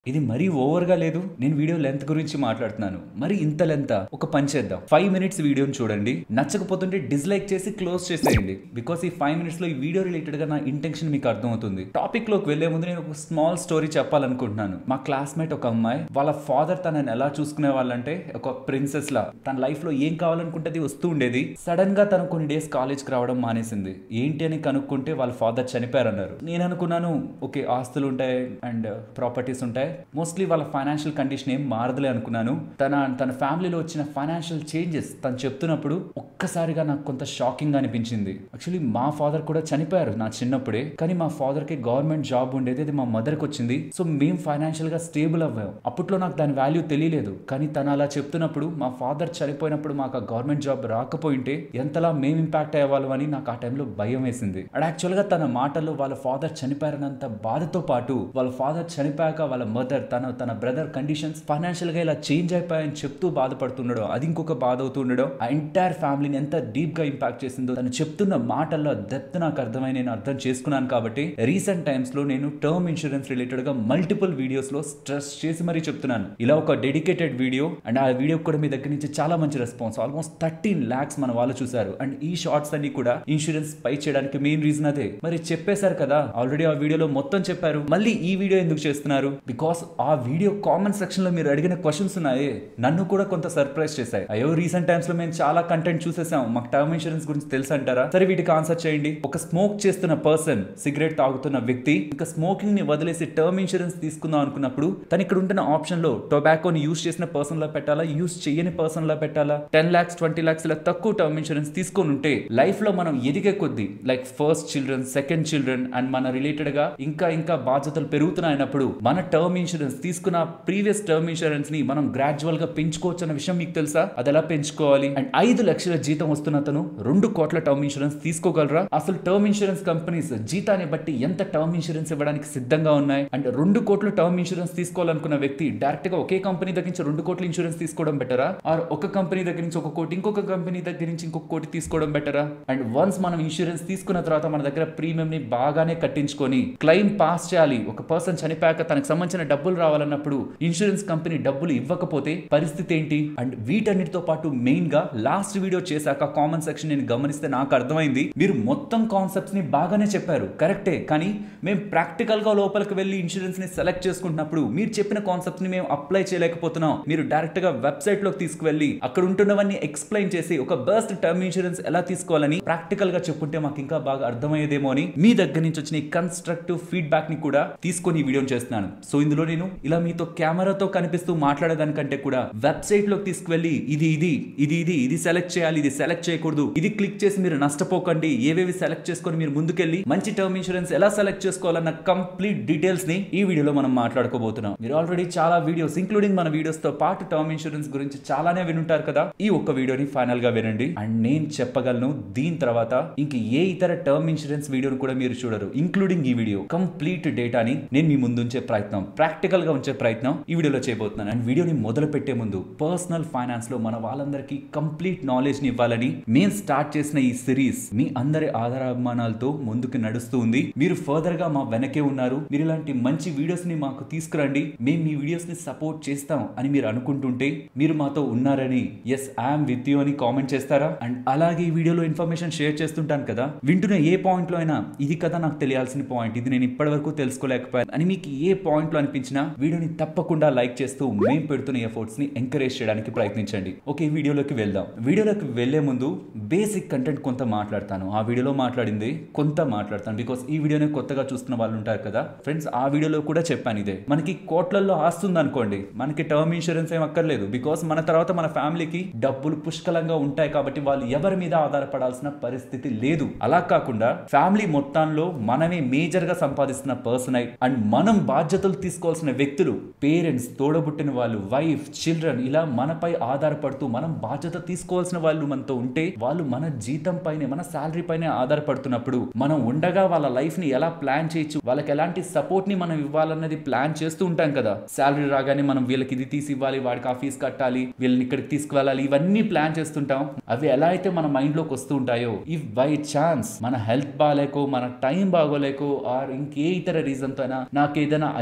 ఇది మరీ ఓవర్ గా లేదు నేను వీడియో లెంత్ గురించి మాట్లాడుతున్నాను మరి ఇంత లెంత్ ఒక పని చేద్దాం ఫైవ్ మినిట్స్ వీడియోని చూడండి నచ్చకపోతుంటే డిస్లైక్ చేసి క్లోజ్ చేసేయండి బికాస్ ఈ ఫైవ్ మినిట్స్ లో ఈ వీడియో రిలేటెడ్ గా నా ఇంటెన్షన్ మీకు అర్థమవుతుంది టాపిక్ లోకి వెళ్లే ముందు నేను ఒక స్మాల్ స్టోరీ చెప్పాలనుకుంటున్నాను మా క్లాస్మేట్ ఒక అమ్మాయి వాళ్ళ ఫాదర్ తనని ఎలా చూసుకునే వాళ్ళంటే ఒక ప్రిన్సెస్ లా తన లైఫ్ లో ఏం కావాలనుకుంటే వస్తూ ఉండేది సడన్ గా తను కొన్ని డేస్ కాలేజ్ కి రావడం మానేసింది ఏంటి అని కనుక్కుంటే వాళ్ళ ఫాదర్ చనిపోయారన్నారు నేను అనుకున్నాను ఓకే ఆస్తులు ఉంటాయి అండ్ ప్రాపర్టీస్ ఉంటాయి మోస్ట్లీ వాళ్ళ ఫైనాన్షియల్ కండిషన్ ఏం మారదులే అనుకున్నాను తన తన ఫ్యామిలీలో వచ్చిన ఫైనాన్షియల్ చేంజెస్ తను చెప్తున్నప్పుడు ఒక్కసారిగా నాకు కొంత షాకింగ్ అనిపించింది యాక్చువల్లీ మా ఫాదర్ కూడా చనిపోయారు నా చిన్నప్పుడే కానీ మా ఫాదర్ కి గవర్నమెంట్ జాబ్ ఉండేది అది మా మదర్ కి వచ్చింది సో మేము ఫైనాన్షియల్ గా స్టేబుల్ అవ్వాం అప్పట్లో నాకు దాని వాల్యూ తెలియలేదు కానీ తను అలా చెప్తున్నప్పుడు మా ఫాదర్ చనిపోయినప్పుడు మాకు ఆ గవర్నమెంట్ జాబ్ రాకపోయింటే ఎంతలా మేము ఇంపాక్ట్ అయ్యేవాళ్ళం అని నాకు ఆ టైంలో భయం వేసింది అండ్ యాక్చువల్ గా తన మాటల్లో వాళ్ళ ఫాదర్ చనిపోయారన్నంత బాధతో పాటు వాళ్ళ ఫాదర్ చనిపోయాక వాళ్ళ మదర్ తన తన బ్రదర్ కండిషన్స్ ఫైనాన్షియల్ గా ఇలా చేంజ్ అయిపోయాయని చెప్తూ బాధపడుతుండడం అది ఇంకొక బాధ అవుతుండడం ఆ ఎంటైర్ ఫ్యామిలీని ఎంత డీప్ గా ఇంపాక్ట్ చేసిందో తను చెప్తున్న మాటల్లో డెప్త్ నాకు అర్థమై నేను అర్థం చేసుకున్నాను కాబట్టి రీసెంట్ టైమ్స్ లో నేను టర్మ్ ఇన్సూరెన్స్ రిలేటెడ్ గా మల్టిపుల్ వీడియోస్ లో స్ట్రెస్ చేసి మరీ చెప్తున్నాను ఇలా ఒక డెడికేటెడ్ వీడియో అండ్ ఆ వీడియో కూడా మీ దగ్గర నుంచి చాలా మంచి రెస్పాన్స్ ఆల్మోస్ట్ థర్టీన్ లాక్స్ మన వాళ్ళు చూసారు అండ్ ఈ షార్ట్స్ అన్ని కూడా ఇన్సూరెన్స్ పై చేయడానికి మెయిన్ రీజన్ అదే మరి చెప్పేశారు కదా ఆల్రెడీ ఆ వీడియోలో మొత్తం చెప్పారు మళ్ళీ ఈ వీడియో ఎందుకు చేస్తున్నారు బికాస్ ఆ వీడియో కామెంట్ సెక్షన్ లో మీరు అడిగిన క్వశ్చన్స్ ఉన్నాయి నన్ను కూడా కొంత సర్ప్రైజ్ చేశాయి అయ్యో రీసెంట్ టైమ్స్ లో మేము చాలా కంటెంట్ చూసేసాం మాకు టర్మ్ ఇన్సూరెన్స్ గురించి తెలుసు అంటారా సరే వీటికి ఆన్సర్ చేయండి ఒక స్మోక్ చేస్తున్న పర్సన్ సిగరెట్ తాగుతున్న వ్యక్తి ఇంకా స్మోకింగ్ ని వదిలేసి టర్మ్ ఇన్సూరెన్స్ తీసుకుందాం అనుకున్నప్పుడు తను ఇక్కడ ఉంటున్న ఆప్షన్ లో టొబాకోని యూస్ చేసిన పర్సన్ లా పెట్టాలా యూస్ చేయని పర్సన్ లా పెట్టాలా టెన్ లాక్స్ ట్వంటీ లాక్స్ ఇలా తక్కువ టర్మ్ ఇన్సూరెన్స్ తీసుకొని ఉంటే లైఫ్ లో మనం ఎదిగే కొద్దీ like first children second children and మన రిలేటెడ్ గా ఇంకా ఇంకా బాధ్యతలు పెరుగుతున్నాయినప్పుడు మన టర్మ్ ఇన్సూరెన్స్ తీసుకున్న ప్రీవియస్ టర్మ్ ఇన్సూరెన్స్ ని మనం గ్రాడ్యువల్ గా పెంచుకోవచ్చు అన్న విషయం మీకు తెలుసా అది ఎలా పెంచుకోవాలి అండ్ ఐదు లక్షల జీతం వస్తున్న అతను రెండు కోట్ల టర్మ్ ఇన్సూరెన్స్ తీసుకోగలరా అసలు టర్మ్ ఇన్సూరెన్స్ కంపెనీస్ జీతాన్ని బట్టి ఎంత టర్మ్ ఇన్సూరెన్స్ ఇవ్వడానికి సిద్ధంగా ఉన్నాయి అండ్ రెండు కోట్ల టర్మ్ ఇన్సూరెన్స్ తీసుకోవాలనుకున్న వ్యక్తి డైరెక్ట్ గా ఒకే కంపెనీ దగ్గర నుంచి రెండు కోట్ల ఇన్సూరెన్స్ తీసుకోవడం బెటరా ఆర్ ఒక కంపెనీ దగ్గర నుంచి ఒక కోటి ఇంకొక కంపెనీ దగ్గర నుంచి ఇంకొక కోటి తీసుకోవడం బెటరా అండ్ వన్స్ మనం ఇన్సూరెన్స్ తీసుకున్న తర్వాత మన దగ్గర ప్రీమియం ని బాగానే కట్టించుకొని క్లెయిమ్ పాస్ చేయాలి ఒక పర్సన్ చనిపోయాక తనకు సంబంధించిన డబ్బులు రావాలన్నప్పుడు ఇన్సూరెన్స్ కంపెనీ డబ్బులు ఇవ్వకపోతే పరిస్థితి ఏంటి అండ్ వీటన్నిటితో పాటు మెయిన్ గా లాస్ట్ వీడియో చేశాక కామన్ సెక్షన్ నేను గమనిస్తే నాకు అర్థమైంది మీరు మొత్తం కాన్సెప్ట్స్ ని బాగానే చెప్పారు కరెక్టే కానీ మేము ప్రాక్టికల్ గా లోపలికి వెళ్ళి ఇన్సూరెన్స్ ని సెలెక్ట్ చేసుకుంటున్నప్పుడు మీరు చెప్పిన కాన్సెప్ట్స్ ని మేము అప్లై చేయలేకపోతున్నాం మీరు డైరెక్ట్ గా వెబ్సైట్ లోకి తీసుకువెళ్ళి అక్కడ ఉంటున్నవన్నీ ఎక్స్ప్లెయిన్ చేసి ఒక బెస్ట్ టర్మ్ ఇన్సూరెన్స్ ఎలా తీసుకోవాలని ప్రాక్టికల్ గా చెప్పుంటే మాకు ఇంకా బాగా అర్థమయ్యేదేమో అని మీ దగ్గర నుంచి వచ్చిన కన్స్ట్రక్టివ్ ఫీడ్బ్యాక్ ని కూడా తీసుకొని ఈ వీడియోని చేస్తున్నాను సో ఇందులో నేను ఇలా మీతో కెమెరాతో కనిపిస్తూ మాట్లాడేదానికంటే కూడా వెబ్సైట్ లోకి తీసుకువెళ్ళి ఇది ఇది ఇది ఇది ఇది సెలెక్ట్ చేయాలి ఇది సెలెక్ట్ చేయకూడదు ఇది క్లిక్ చేసి మీరు నష్టపోకండి ఏవేవి సెలెక్ట్ చేసుకొని మీరు ముందుకెళ్ళి మంచి టర్మ్ ఇన్సూరెన్స్ ఎలా సెలెక్ట్ చేసుకోవాలన్న కంప్లీట్ డీటెయిల్స్ ని ఈ వీడియోలో మనం మాట్లాడుకోబోతున్నాం మీరు ఆల్రెడీ చాలా వీడియోస్ ఇంక్లూడింగ్ మన వీడియోస్ తో పాటు టర్మ్ ఇన్సూరెన్స్ గురించి చాలానే వినుంటారు కదా ఈ ఒక్క వీడియోని ఫైనల్ గా వినండి అండ్ నేను చెప్పగలను దీని తర్వాత ఇంక ఏ ఇతర టర్మ్ ఇన్సూరెన్స్ వీడియోని కూడా మీరు చూడరు ఇంక్లూడింగ్ ఈ వీడియో కంప్లీట్ డేటాని నేను మీ ముందు ఉంచే ప్రయత్నం ప్రాక్టికల్ గా ఉంచే ప్రయత్నం ఈ వీడియోలో చేయబోతున్నాను అండ్ వీడియోని మొదలు పెట్టే ముందు పర్సనల్ ఫైనాన్స్ లో మన వాళ్ళందరికీ కంప్లీట్ నాలెడ్జ్ ని ఇవ్వాలని మేము స్టార్ట్ చేసిన ఈ సిరీస్ మీ అందరి ఆధారాభిమానాలతో ముందుకు నడుస్తూ ఉంది మీరు ఫర్దర్ గా మా వెనకే ఉన్నారు మీరు ఇలాంటి మంచి వీడియోస్ ని మాకు తీసుకురండి మేము మీ వీడియోస్ ని సపోర్ట్ చేస్తాం అని మీరు అనుకుంటుంటే మీరు మాతో ఉన్నారని ఎస్ ఐఎమ్ విత్ యూ అని కామెంట్ చేస్తారా అండ్ అలాగే ఈ వీడియోలో ఇన్ఫర్మేషన్ షేర్ చేస్తుంటాను కదా వింటున్న ఏ పాయింట్ లో అయినా ఇది కదా నాకు తెలియాల్సిన పాయింట్ ఇది నేను ఇప్పటి వరకు తెలుసుకోలేకపోయాను అని మీకు ఏ పాయింట్ లో అనిపించినా వీడియోని తప్పకుండా లైక్ చేస్తూ మేము పెడుతున్న ఎఫర్ట్స్ ని ఎంకరేజ్ చేయడానికి ప్రయత్నించండి ఓకే ఈ వీడియోలోకి వెళ్దాం వీడియోలోకి వెళ్లే ముందు బేసిక్ కంటెంట్ కొంత మాట్లాడతాను ఆ వీడియోలో మాట్లాడింది కొంత మాట్లాడతాను బికాస్ ఈ వీడియోని కొత్తగా చూస్తున్న వాళ్ళు ఉంటారు కదా ఫ్రెండ్స్ ఆ వీడియోలో కూడా చెప్పాను ఇదే మనకి కోట్లల్లో ఆస్తుంది అనుకోండి మనకి టర్మ్ ఇన్సూరెన్స్ ఏం అక్కర్లేదు బికాస్ మన తర్వాత మన ఫ్యామిలీకి డబ్బులు పుష్కలంగా ఉంటాయి కాబట్టి వాళ్ళు ఎవరి మీద ఆధారపడాల్సిన పరిస్థితి లేదు అలా కాకుండా ఫ్యామిలీ మొత్తంలో మనమే మేజర్ గా సంపాదిస్తున్న పర్సన్ అయి అండ్ మనం బాధ్యతలు తీసుకోవాల్సిన వ్యక్తులు పేరెంట్స్ తోడబుట్టిన వాళ్ళు వైఫ్ చిల్డ్రన్ ఇలా మనపై ఆధారపడుతూ మనం బాధ్యత తీసుకోవాల్సిన వాళ్ళు మనతో ఉంటే వాళ్ళు మన జీతం పైనే మన శాలరీ పైనే ఆధారపడుతున్నప్పుడు మనం ఉండగా వాళ్ళ లైఫ్ ని ఎలా ప్లాన్ చేయొచ్చు వాళ్ళకి ఎలాంటి సపోర్ట్ ని మనం ఇవ్వాలన్నది ప్లాన్ చేస్తూ ఉంటాం కదా శాలరీ రాగానే మనం వీళ్ళకి ఇది తీసి ఇవ్వాలి వాడికి ఆ ఫీజు కట్టాలి వీళ్ళని ఇక్కడికి తీసుకువెళ్ళాలి ఇవన్నీ ప్లాన్ చేస్తుంటాం అవి ఎలా అయితే మన మైండ్ లోకి వస్తూ ఉంటాయో ఇఫ్ బై ఛాన్స్ మన హెల్త్ బాగాలేకో మన టైం బాగోలేకో ఆర్ ఇంకే ఇతర రీజన్ తో అయినా నాకు ఏదైనా అయితే మరి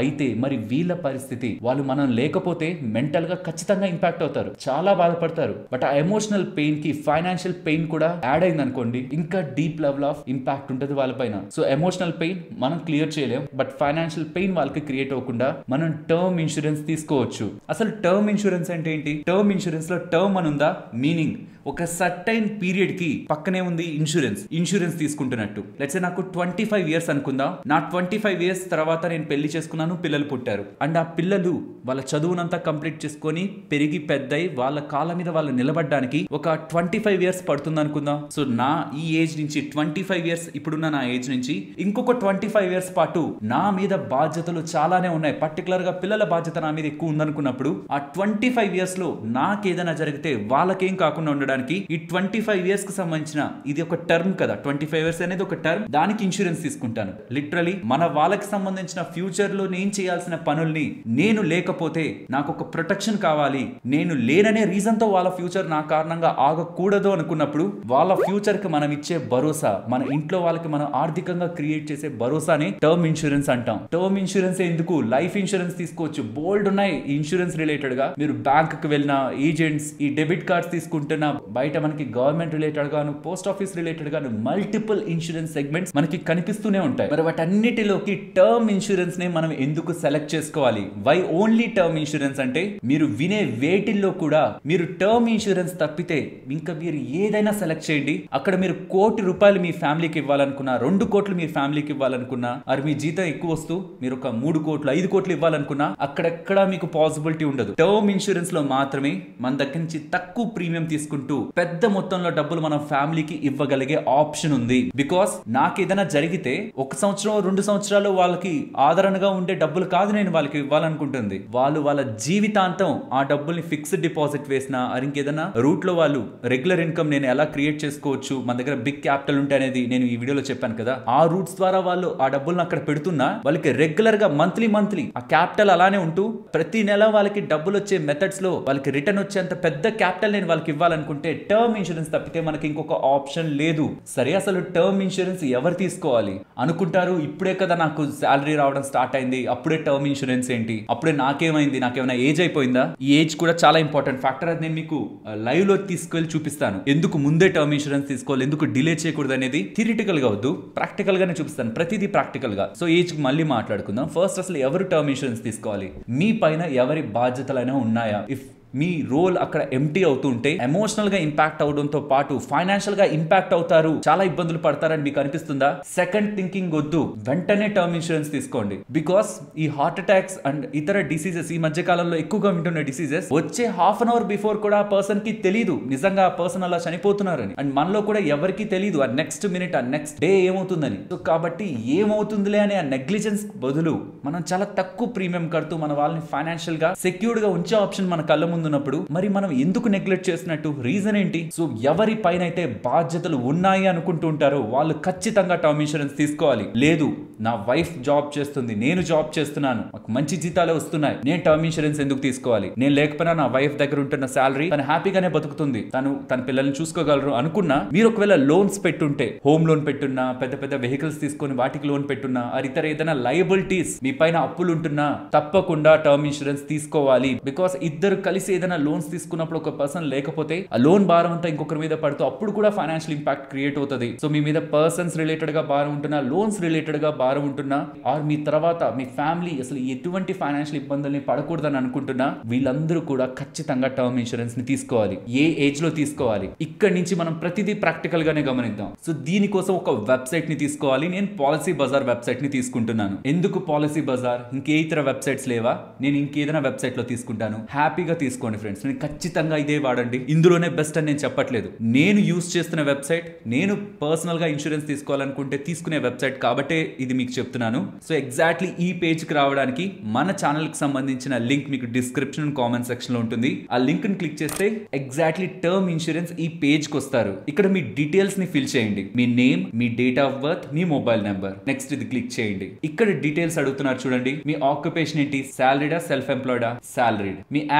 మరి వీళ్ళ పరిస్థితి వాళ్ళు మనం లేకపోతే మెంటల్ గా ఖచ్చితంగా ఇంపాక్ట్ అవుతారు చాలా బాధపడతారు బట్ ఆ ఎమోషనల్ పెయిన్ కి ఫైనాన్షియల్ పెయిన్ కూడా యాడ్ అయింది అనుకోండి ఇంకా డీప్ లెవెల్ ఆఫ్ ఇంపాక్ట్ ఉంటుంది వాళ్ళపైన సో ఎమోషనల్ పెయిన్ మనం క్లియర్ చేయలేం బట్ ఫైనాన్షియల్ పెయిన్ వాళ్ళకి క్రియేట్ అవ్వకుండా మనం టర్మ్ ఇన్సూరెన్స్ తీసుకోవచ్చు అసలు టర్మ్ ఇన్సూరెన్స్ అంటే ఏంటి టర్మ్ ఇన్సూరెన్స్ లో టర్మ్ అని ఉందా మీనింగ్ ఒక సర్టైన్ పీరియడ్ కి పక్కనే ఉంది ఇన్సూరెన్స్ ఇన్సూరెన్స్ తీసుకుంటున్నట్టు లెట్స్ నాకు ట్వంటీ ఫైవ్ ఇయర్స్ అనుకుందాం నా ట్వంటీ ఫైవ్ ఇయర్స్ తర్వాత నేను పెళ్లి చేసుకున్నాను పిల్లలు పుట్టారు అండ్ ఆ పిల్లలు వాళ్ళ చదువునంతా కంప్లీట్ చేసుకొని పెరిగి పెద్దయి వాళ్ళ కాళ్ళ మీద వాళ్ళు నిలబడడానికి ఒక ట్వంటీ ఫైవ్ ఇయర్స్ పడుతుంది అనుకుందాం సో నా ఈ ఏజ్ నుంచి ట్వంటీ ఫైవ్ ఇయర్స్ ఇప్పుడున్న నా ఏజ్ నుంచి ఇంకొక ట్వంటీ ఫైవ్ ఇయర్స్ పాటు నా మీద బాధ్యతలు చాలానే ఉన్నాయి పర్టికులర్ గా పిల్లల బాధ్యత నా మీద ఎక్కువ ఉందనుకున్నప్పుడు ఆ ట్వంటీ ఫైవ్ ఇయర్స్ లో నాకేదైనా జరిగితే వాళ్ళకేం కాకుండా ఉండడానికి ఈ ట్వంటీ ఫైవ్ ఇయర్స్ కి సంబంధించిన ఇది ఒక టర్మ్ కదా ట్వంటీ ఫైవ్ ఇయర్స్ అనేది ఒక టర్మ్ దానికి ఇన్సూరెన్స్ తీసుకుంటాను లిటరలీ మన వాళ్ళకి సంబంధించిన ఫ్యూచర్ లో నేను చేయాల్సిన పనుల్ని నేను లేకపోతే నాకు ఒక ప్రొటెక్షన్ కావాలి నేను లేననే రీజన్ తో వాళ్ళ ఫ్యూచర్ నా కారణంగా ఆగకూడదు అనుకున్నప్పుడు వాళ్ళ ఫ్యూచర్ కి మనం ఇచ్చే భరోసా మన ఇంట్లో వాళ్ళకి మనం ఆర్థికంగా క్రియేట్ చేసే భరోసాని టర్మ్ ఇన్సూరెన్స్ అంటాం టర్మ్ ఇన్సూరెన్స్ ఎందుకు లైఫ్ ఇన్సూరెన్స్ తీసుకోవచ్చు బోల్డ్ ఉన్నాయి ఇన్సూరెన్స్ రిలేటెడ్ గా మీరు బ్యాంక్ కి వెళ్ళిన ఏజెంట్స్ ఈ డెబిట్ కార్డ్స్ తీసుకుంటున్న బయట మనకి గవర్నమెంట్ రిలేటెడ్ గాను పోస్ట్ ఆఫీస్ రిలేటెడ్ గాను మల్టిపుల్ ఇన్సూరెన్స్ సెగ్మెంట్స్ మనకి కనిపిస్తూనే ఉంటాయి మరి వాటన్నిటిలోకి టర్మ్ ఇన్సూరెన్స్ నే మనం ఎందుకు సెలెక్ట్ చేసుకోవాలి వై ఓన్లీ టర్మ్ ఇన్సూరెన్స్ అంటే మీరు వినే వేటిల్లో కూడా మీరు టర్మ్ ఇన్సూరెన్స్ తప్పితే ఇంకా మీరు ఏదైనా సెలెక్ట్ చేయండి అక్కడ మీరు కోటి రూపాయలు మీ ఫ్యామిలీకి ఇవ్వాలనుకున్నా రెండు కోట్లు మీ ఫ్యామిలీకి ఇవ్వాలనుకున్నా అది మీ జీతం ఎక్కువ వస్తూ మీరు ఒక మూడు కోట్లు ఐదు కోట్లు ఇవ్వాలనుకున్నా అక్కడెక్కడ మీకు పాసిబిలిటీ ఉండదు టర్మ్ ఇన్సూరెన్స్ లో మాత్రమే మన దగ్గర నుంచి తక్కువ ప్రీమియం తీసుకుంటూ పెద్ద మొత్తంలో డబ్బులు మన ఫ్యామిలీకి ఇవ్వగలిగే ఆప్షన్ ఉంది బికాస్ నాకు ఏదైనా జరిగితే ఒక సంవత్సరం రెండు సంవత్సరాలు వాళ్ళకి ఆదరణగా ఉండే డబ్బులు కాదు నేను వాళ్ళకి ఇవ్వాలనుకుంటుంది వాళ్ళు వాళ్ళ జీవితాంతం ఆ డబ్బుల్ని ఫిక్స్డ్ డిపాజిట్ వేసినా అది ఇంకేదైనా రూట్ లో వాళ్ళు రెగ్యులర్ ఇన్కమ్ నేను ఎలా క్రియేట్ చేసుకోవచ్చు మన దగ్గర బిగ్ క్యాపిటల్ ఉంటే అనేది నేను ఈ వీడియోలో చెప్పాను కదా ఆ రూట్స్ ద్వారా వాళ్ళు ఆ డబ్బులను అక్కడ పెడుతున్నా వాళ్ళకి రెగ్యులర్ గా మంత్లీ మంత్లీ ఆ క్యాపిటల్ అలానే ఉంటూ ప్రతి నెల వాళ్ళకి డబ్బులు వచ్చే మెథడ్స్ లో వాళ్ళకి రిటర్న్ వచ్చేంత పెద్ద క్యాపిటల్ నేను వాళ్ళకి ఇవ్వాలనుకుంటే టర్మ్ ఇన్సూరెన్స్ తప్పితే మనకి ఇంకొక ఆప్షన్ లేదు సరే అసలు టర్మ్ ఇన్సూరెన్స్ ఎవరు తీసుకోవాలి అనుకుంటారు ఇప్పుడే కదా నాకు శాలరీ రావడం స్టార్ట్ అయింది అప్పుడే టర్మ్ ఇన్సూరెన్స్ ఏంటి అప్పుడే నాకేమైంది నాకేమైనా ఏజ్ అయిపోయిందా ఈ ఏజ్ కూడా చాలా ఇంపార్టెంట్ ఫ్యాక్టర్ అది నేను మీకు లైవ్ లో తీసుకెళ్లి చూపిస్తాను ఎందుకు ముందే టర్మ్ ఇన్సూరెన్స్ తీసుకోవాలి ఎందుకు డిలే చేయకూడదు అనేది థిరిటికల్ గా వద్దు ప్రాక్టికల్ గానే చూపిస్తాను ప్రతిదీ ప్రాక్టికల్ గా సో ఏజ్ కి మళ్ళీ మాట్లాడుకుందాం ఫస్ట్ అసలు ఎవరు టర్మ్ ఇన్సూరెన్స్ తీసుకోవాలి మీ పైన ఎవరి బాధ్యతలైనా ఉన్నాయా ఇఫ్ మీ రోల్ అక్కడ ఎంటీ అవుతుంటే ఎమోషనల్ గా ఇంపాక్ట్ అవడంతో పాటు ఫైనాన్షియల్ గా ఇంపాక్ట్ అవుతారు చాలా ఇబ్బందులు పడతారని మీకు అనిపిస్తుందా సెకండ్ థింకింగ్ వద్దు వెంటనే టర్మ్ ఇన్సూరెన్స్ తీసుకోండి బికాస్ ఈ హార్ట్ అటాక్స్ అండ్ ఇతర డిసీజెస్ ఈ మధ్య కాలంలో ఎక్కువగా వింటున్న డిసీజెస్ వచ్చే హాఫ్ అన్ అవర్ బిఫోర్ కూడా ఆ పర్సన్ కి తెలియదు నిజంగా ఆ పర్సన్ అలా చనిపోతున్నారని అండ్ మనలో కూడా ఎవరికి తెలియదు ఆ నెక్స్ట్ మినిట్ ఆ నెక్స్ట్ డే ఏమవుతుందని సో కాబట్టి ఏమవుతుందిలే అనే ఆ నెగ్లిజెన్స్ బదులు మనం చాలా తక్కువ ప్రీమియం కడుతూ మన వాళ్ళని ఫైనాన్షియల్ గా సెక్యూర్డ్ గా ఉంచే ఆప్షన్ మన కళ్ళ ముందు ఉన్నప్పుడు మరి మనం ఎందుకు నెగ్లెక్ట్ చేసినట్టు రీజన్ ఏంటి సో ఎవరి పైన అయితే బాధ్యతలు ఉన్నాయి అనుకుంటూ ఉంటారో వాళ్ళు ఖచ్చితంగా టర్మ్ ఇన్సూరెన్స్ తీసుకోవాలి లేదు నా వైఫ్ జాబ్ చేస్తుంది నేను జాబ్ చేస్తున్నాను మాకు మంచి జీతాలే వస్తున్నాయి నేను టర్మ్ ఇన్సూరెన్స్ ఎందుకు తీసుకోవాలి నేను లేకపోయినా నా వైఫ్ దగ్గర ఉంటున్న శాలరీ తను హ్యాపీగానే బతుకుతుంది తను తన పిల్లల్ని చూసుకోగలరు అనుకున్నా మీరు ఒకవేళ లోన్స్ పెట్టుంటే హోమ్ లోన్ పెట్టున్నా పెద్ద పెద్ద వెహికల్స్ తీసుకొని వాటికి లోన్ పెట్టున్నా ఆ ఇతర ఏదైనా లయబిలిటీస్ మీ పైన అప్పులు ఉంటున్నా తప్పకుండా టర్మ్ ఇన్సూరెన్స్ తీసుకోవాలి బికాస్ ఇద్దరు కలిసి ఏదైనా లోన్స్ తీసుకున్నప్పుడు ఒక పర్సన్ లేకపోతే ఆ లోన్ భారం అంతా ఇంకొకరి మీద పడుతూ అప్పుడు కూడా ఫైనాన్షియల్ ఇంపాక్ట్ క్రియేట్ అవుతుంది సో మీ మీద పర్సన్స్ రిలేటెడ్ గా భారం ఉంటున్నా లోన్స్ రిలేటెడ్ గా భారం ఉంటున్నా ఆర్ మీ తర్వాత మీ ఫ్యామిలీ అసలు ఎటువంటి ఫైనాన్షియల్ ఇబ్బందుల్ని పడకూడదని అనుకుంటున్నా వీళ్ళందరూ కూడా ఖచ్చితంగా టర్మ్ ఇన్సూరెన్స్ ని తీసుకోవాలి ఏ ఏజ్ లో తీసుకోవాలి ఇక్కడి నుంచి మనం ప్రతిదీ ప్రాక్టికల్ గానే గమనిద్దాం సో దీనికోసం ఒక వెబ్సైట్ ని తీసుకోవాలి నేను పాలసీ బజార్ వెబ్సైట్ ని తీసుకుంటున్నాను ఎందుకు పాలసీ బజార్ ఇంకే ఇతర వెబ్సైట్స్ లేవా నేను ఇంకేదైనా వెబ్సైట్ లో తీసుకుంటాను హ్యాపీగా తీసుకోండి ఫ్రెండ్స్ నేను ఖచ్చితంగా ఇదే వాడండి ఇందులోనే బెస్ట్ అని నేను చెప్పట్లేదు నేను యూస్ చేస్తున్న వెబ్సైట్ నేను పర్సనల్ గా ఇన్సూరెన్స్ తీసుకోవాలనుకుంటే తీసుకునే వెబ్సైట్ కాబట్టే ఇది మీకు చెప్తున్నాను సో ఎగ్జాక్ట్లీ ఈ పేజ్ కి రావడానికి మన ఛానల్ కి సంబంధించిన లింక్ మీకు డిస్క్రిప్షన్ కామెంట్ సెక్షన్ లో ఉంటుంది ఆ లింక్ ని క్లిక్ చేస్తే ఎగ్జాక్ట్లీ టర్మ్ ఇన్సూరెన్స్ ఈ పేజ్ కి వస్తారు ఇక్కడ మీ డీటెయిల్స్ ని ఫిల్ చేయండి మీ నేమ్ మీ డేట్ ఆఫ్ బర్త్ మీ మొబైల్ నెంబర్ నెక్స్ట్ ఇది క్లిక్ చేయండి ఇక్కడ డీటెయిల్స్ అడుగుతున్నారు చూడండి మీ ఆక్యుపేషన్ ఏంటి సాలరీడా సెల్ఫ్ ఎంప్లాయిడా సాలరీడ్ మీ యాన్యువల్ ఇన్కమ్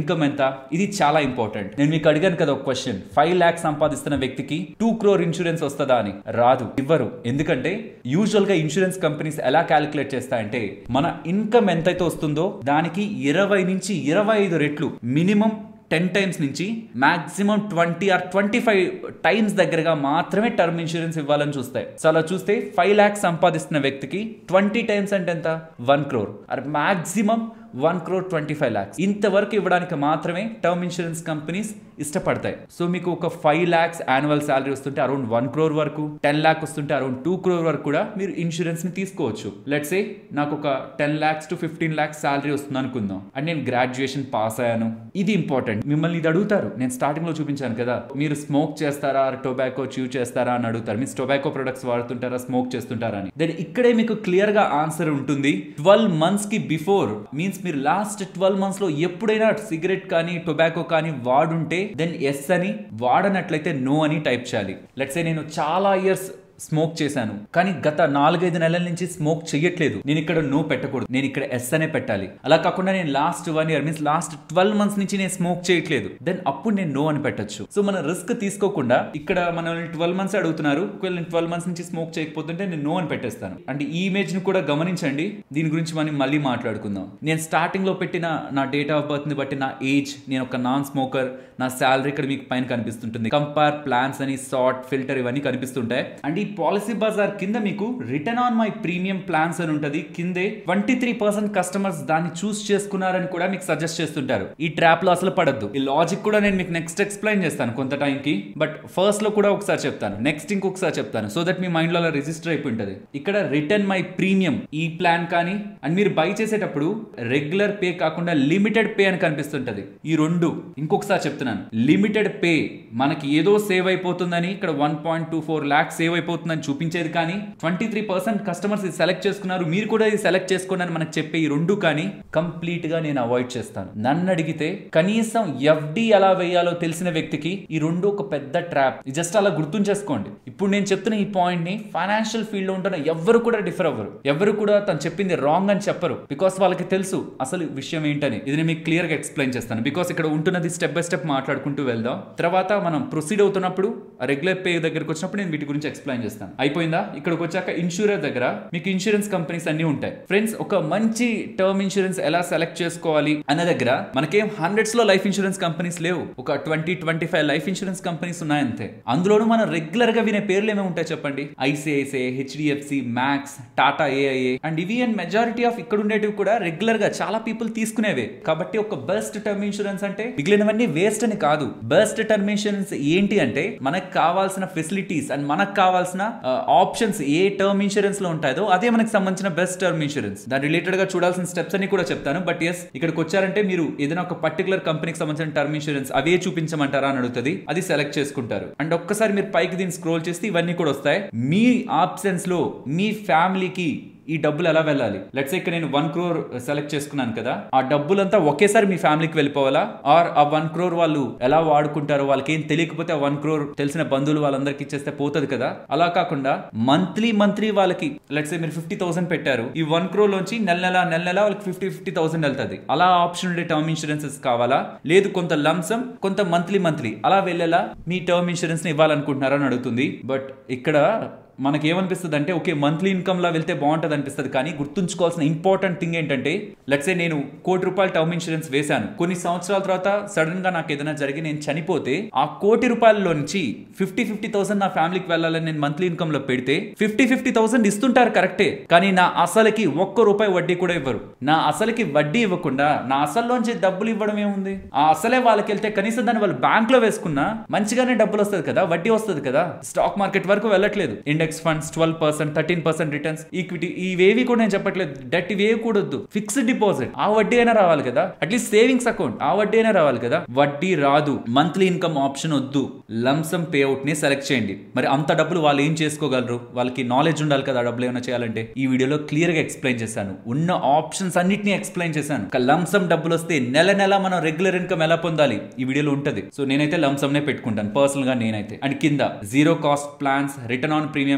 ఇన్కమ్ ఎంత ఇది చాలా ఇంపార్టెంట్ నేను మీకు అడిగాను కదా ఒక క్వశ్చన్ ఫైవ్ ల్యాక్స్ సంపాదిస్తున్న వ్యక్తికి టూ క్రోర్ ఇన్సూరెన్స్ వస్తుందా అని రాదు ఇవ్వరు ఎందుకంటే యూజువల్ గా ఇన్సూరెన్స్ కంపెనీస్ ఎలా క్యాలిక్యులేట్ చేస్తాయంటే మన ఇన్కమ్ ఎంతైతే వస్తుందో దానికి ఇరవై నుంచి ఇరవై ఐదు రెట్లు మినిమం టెన్ టైమ్స్ నుంచి maximum twenty or twenty five times దగ్గరగా మాత్రమే టర్మ్ ఇన్సూరెన్స్ ఇవ్వాలని చూస్తాయి సో అలా చూస్తే ఫైవ్ ల్యాక్స్ సంపాదిస్తున్న వ్యక్తికి ట్వంటీ టైమ్స్ అంటే ఎంత one crore or maximum one crore twenty five lakhs ఇంతవరకు ఇవ్వడానికి మాత్రమే టర్మ్ ఇన్సూరెన్స్ కంపెనీస్ ఇష్టపడతాయి సో మీకు ఒక ఫైవ్ ల్యాక్స్ యాన్యువల్ శాలరీ వస్తుంటే అరౌండ్ వన్ క్రోర్ వరకు టెన్ ల్యాక్ వస్తుంటే అరౌండ్ టూ క్రోర్ వరకు కూడా మీరు ఇన్సూరెన్స్ ని తీసుకోవచ్చు లెట్స్ ఏ నాకు ఒక ten lakhs to fifteen lakhs salary వస్తుంది అనుకుందాం అండ్ నేను గ్రాడ్యుయేషన్ పాస్ అయ్యాను ఇది ఇంపార్టెంట్ మిమ్మల్ని ఇది అడుగుతారు నేను స్టార్టింగ్ లో చూపించాను కదా మీరు స్మోక్ చేస్తారా టొబాకో చ్యూ చేస్తారా అని అడుగుతారు మీరు టొబాకో ప్రొడక్ట్స్ వాడుతుంటారా స్మోక్ చేస్తుంటారా అని దెన్ ఇక్కడే మీకు క్లియర్ గా ఆన్సర్ ఉంటుంది ట్వెల్వ్ మంత్స్ కి బిఫోర్ మీన్స్ మీరు లాస్ట్ ట్వెల్వ్ మంత్స్ లో ఎప్పుడైనా సిగరెట్ కానీ టొబాకో కానీ వాడుంటే దెన్ ఎస్ అని వాడనట్లయితే నో అని టైప్ చేయాలి లెట్సే నేను చాలా ఇయర్స్ స్మోక్ చేశాను కానీ గత నాలుగైదు నెలల నుంచి స్మోక్ చెయ్యట్లేదు నేను ఇక్కడ నో పెట్టకూడదు నేను ఇక్కడ ఎస్ అనే పెట్టాలి అలా కాకుండా నేను last one year means last twelve months నుంచి నేను స్మోక్ చేయట్లేదు దెన్ అప్పుడు నేను నో అని పెట్టొచ్చు సో మన రిస్క్ తీసుకోకుండా ఇక్కడ మనల్ని ట్వెల్వ్ మంత్స్ అడుగుతున్నారు ఒకవేళ నేను ట్వెల్వ్ మంత్స్ నుంచి స్మోక్ చేయకపోతుంటే నేను నో అని పెట్టేస్తాను అంటే ఈ ఇమేజ్ ని కూడా గమనించండి దీని గురించి మనం మళ్ళీ మాట్లాడుకుందాం నేను స్టార్టింగ్ లో పెట్టిన నా డేట్ ఆఫ్ బర్త్ ని బట్టి నా ఏజ్ నేను ఒక నాన్ స్మోకర్ నా శాలరీ ఇక్కడ మీకు పైన కనిపిస్తుంటుంది కంపేర్ ప్లాన్స్ అని సార్ట్ ఫిల్టర్ ఇవన్నీ కనిపిస్తుంటాయి అండ్ ఈ పాలసీ బజార్ కింద మీకు return on my premium plans అని ఉంటుంది కిందే ట్వంటీ త్రీ పర్సెంట్ కస్టమర్స్ దాన్ని చూస్ చేసుకున్నారని కూడా మీకు సజెస్ట్ చేస్తుంటారు ఈ ట్రాప్ లో అసలు పడద్దు ఈ లాజిక్ కూడా నేను మీకు నెక్స్ట్ ఎక్స్ప్లెయిన్ చేస్తాను కొంత టైంకి బట్ ఫస్ట్ లో కూడా ఒకసారి చెప్తాను నెక్స్ట్ ఇంకొకసారి చెప్తాను సో దట్ మీ మైండ్ లో అలా రిజిస్టర్ అయిపోయి ఉంటుంది ఇక్కడ రిటర్న్ మై ప్రీమియం ఈ ప్లాన్ కానీ అండ్ మీరు బై చేసేటప్పుడు రెగ్యులర్ పే కాకుండా లిమిటెడ్ పే అని కనిపిస్తుంటది ఈ రెండు ఇంకొకసారి చెప్తున్నాను లిమిటెడ్ పే మనకి ఏదో సేవ్ అయిపోతుందని ఇక్కడ one point two four lakhs save అయిపోతుందని చూపించేది కానీ ట్వంటీ త్రీ పర్సెంట్ కస్టమర్స్ ఇది సెలెక్ట్ చేసుకున్నారు మీరు కూడా ఇది సెలెక్ట్ చేసుకోండి అని మనకు చెప్పే ఈ రెండు కానీ కంప్లీట్ గా నేను అవాయిడ్ చేస్తాను నన్ను అడిగితే కనీసం ఎఫ్డి ఎలా వేయాలో తెలిసిన వ్యక్తికి ఈ రెండు ఒక పెద్ద ట్రాప్ జస్ట్ అలా గుర్తుంచేసుకోండి ఇప్పుడు నేను చెప్తున్న ఈ పాయింట్ ని ఫైనాన్షియల్ ఫీల్డ్ లో ఉంటున్న ఎవరు కూడా డిఫర్ అవ్వరు ఎవరు కూడా తను చెప్పింది రాంగ్ అని చెప్పరు బికాస్ వాళ్ళకి తెలుసు అసలు విషయం ఏంటని ఇది నేను మీకు క్లియర్ గా ఎక్స్ప్లెయిన్ చేస్తాను బికాస్ ఇక్కడ ఉంటున్నది స్టెప్ బై స్టెప్ మాట్లాడుకుంటూ వెళ్దాం తర్వాత మనం ప్రొసీడ్ అవుతున్నప్పుడు రెగ్యులర్ పే దగ్గరకు వచ్చినప్పుడు నేను వీటి గురించి ఎక్స్ప్లెయిన్ చేస్తాను అయిపోయిందా ఇక్కడికి వచ్చాక ఇన్సూరర్ దగ్గర మీకు ఇన్సూరెన్స్ కంపెనీస్ అన్ని ఉంటాయి ఫ్రెండ్స్ ఒక మంచి టర్మ్ ఇన్సూరెన్స్ ఎలా సెలెక్ట్ చేసుకోవాలి అన్న దగ్గర మనకేం హండ్రెడ్స్ లో లైఫ్ ఇన్సూరెన్స్ కంపెనీస్ లేవు ఒక twenty twenty five life insurance companies ఉన్నాయంతే అందులోనూ మనం రెగ్యులర్ గా వినే పేర్లు ఏమేమి ఉంటాయి చెప్పండి ICICI HDFC Max Tata AIA and ఇవి అండ్ మెజారిటీ ఆఫ్ ఇక్కడ ఉండేటివి కూడా రెగ్యులర్ గా చాలా పీపుల్ తీసుకునేవే కాబట్టి ఒక బెస్ట్ టర్మ్ ఇన్సూరెన్స్ అంటే మిగిలినవన్నీ వేస్ట్ అని కాదు బెస్ట్ టర్మ్ ఇన్సూరెన్స్ ఏంటి అంటే మనకు కావాల్సిన ఫెసిలిటీస్ అండ్ మనకు కావాల్సిన ఆప్షన్స్ ఏ టర్మ్ ఇన్సూరెన్స్ లో ఉంటాయో అదే మనకు సంబంధించిన బెస్ట్ టర్మ్ ఇన్సూరెన్స్ దాని రిలేటెడ్ గా చూడాల్సిన స్టెప్స్ అన్ని కూడా చెప్తాను బట్ ఎస్ ఇక్కడికి వచ్చారంటే మీరు ఏదైనా ఒక పర్టికులర్ కంపెనీకి సంబంధించిన టర్మ్ ఇన్సూరెన్స్ అవే చూపించమంటారా అని అడుగుతుంది అది సెలెక్ట్ చేసుకుంటారు అండ్ ఒక్కసారి మీరు పైకి దీన్ని స్క్రోల్ చేస్తే ఇవన్నీ కూడా వస్తాయి మీ ఆప్షన్స్ లో మీ ఫ్యామిలీకి ఈ డబ్బులు ఎలా వెళ్ళాలి లెట్స్ ఇక్కడ నేను వన్ క్రోర్ సెలెక్ట్ చేసుకున్నాను కదా ఆ డబ్బులంతా ఒకేసారి మీ ఫ్యామిలీకి వెళ్ళిపోవాలా ఆర్ ఆ వన్ క్రోర్ వాళ్ళు ఎలా వాడుకుంటారో వాళ్ళకి ఏం తెలియకపోతే ఆ వన్ క్రోర్ తెలిసిన బంధువులు వాళ్ళందరికి ఇచ్చేస్తే పోతుంది కదా అలా కాకుండా మంత్లీ మంత్లీ వాళ్ళకి లెట్స్ మీరు ఫిఫ్టీ థౌసండ్ పెట్టారు ఈ వన్ క్రోర్ లోంచి నెల నెల నెల నెల వాళ్ళకి ఫిఫ్టీ ఫిఫ్టీ థౌసండ్ వెళ్తుంది అలా ఆప్షన్ ఉండే టర్మ్ ఇన్సూరెన్సెస్ కావాలా లేదు కొంత లంసం కొంత మంత్లీ మంత్లీ అలా వెళ్ళేలా మీ టర్మ్ ఇన్సూరెన్స్ ని ఇవ్వాలనుకుంటున్నారని అడుగుతుంది బట్ ఇక్కడ మనకి ఏమనిపిస్తుంది అంటే ఓకే మంత్లీ ఇన్కమ్ లా వెళ్తే బాగుంటుంది అనిపిస్తుంది కానీ గుర్తుంచుకోవాల్సిన ఇంపార్టెంట్ థింగ్ ఏంటంటే లెట్సే నేను కోటి రూపాయల టర్మ్ ఇన్సూరెన్స్ వేశాను కొన్ని సంవత్సరాల తర్వాత సడన్ గా నాకు ఏదైనా జరిగి నేను చనిపోతే ఆ కోటి రూపాయలలో నుంచి ఫిఫ్టీ ఫిఫ్టీ థౌసండ్ నా ఫ్యామిలీకి వెళ్ళాలని నేను మంత్లీ ఇన్కమ్ లో పెడితే ఫిఫ్టీ ఫిఫ్టీ థౌసండ్ ఇస్తుంటారు కరెక్టే కానీ నా అసలుకి ఒక్క రూపాయి వడ్డీ కూడా ఇవ్వరు నా అసలుకి వడ్డీ ఇవ్వకుండా నా అసల్లోంచి డబ్బులు ఇవ్వడం ఏముంది ఆ అసలే వాళ్ళకి వెళ్తే కనీసం దాన్ని వాళ్ళు బ్యాంక్ లో వేసుకున్నా మంచిగానే డబ్బులు వస్తుంది కదా వడ్డీ వస్తుంది కదా స్టాక్ మార్కెట్ వరకు వెళ్ళట్లేదు index funds twelve percent thirteen percent returns equity ఇవేవి కూడా నేను చెప్పట్లేదు డెట్ ఇవేవి కూడొద్దు ఫిక్స్డ్ డిపాజిట్ ఆ వడ్డీ అయినా రావాలి కదా అట్లీస్ట్ సేవింగ్స్ అకౌంట్ ఆ వడ్డీ అయినా రావాలి కదా వడ్డీ రాదు మంత్లీ ఇన్కమ్ ఆప్షన్ వద్దు లంసమ్ పే అవుట్ ని సెలెక్ట్ చేయండి మరి అంత డబ్బులు వాళ్ళు ఏం చేసుకోగలరు వాళ్ళకి నాలెడ్జ్ ఉండాలి కదా ఆ డబ్బులు ఏమైనా చేయాలంటే ఈ వీడియోలో క్లియర్ గా ఎక్స్ప్లెయిన్ చేశాను ఉన్న ఆప్షన్స్ అన్నిటిని ఎక్స్ప్లెయిన్ చేశాను ఒక లంసమ్ డబ్బులు వస్తే నెల నెల మనం రెగ్యులర్ ఇన్కమ్ ఎలా పొందాలి ఈ వీడియోలో ఉంటది సో నేనైతే లంసమ్ నే పెట్టుకుంటాను పర్సనల్ గా నేనైతే అండ్ కింద zero cost plans return on premium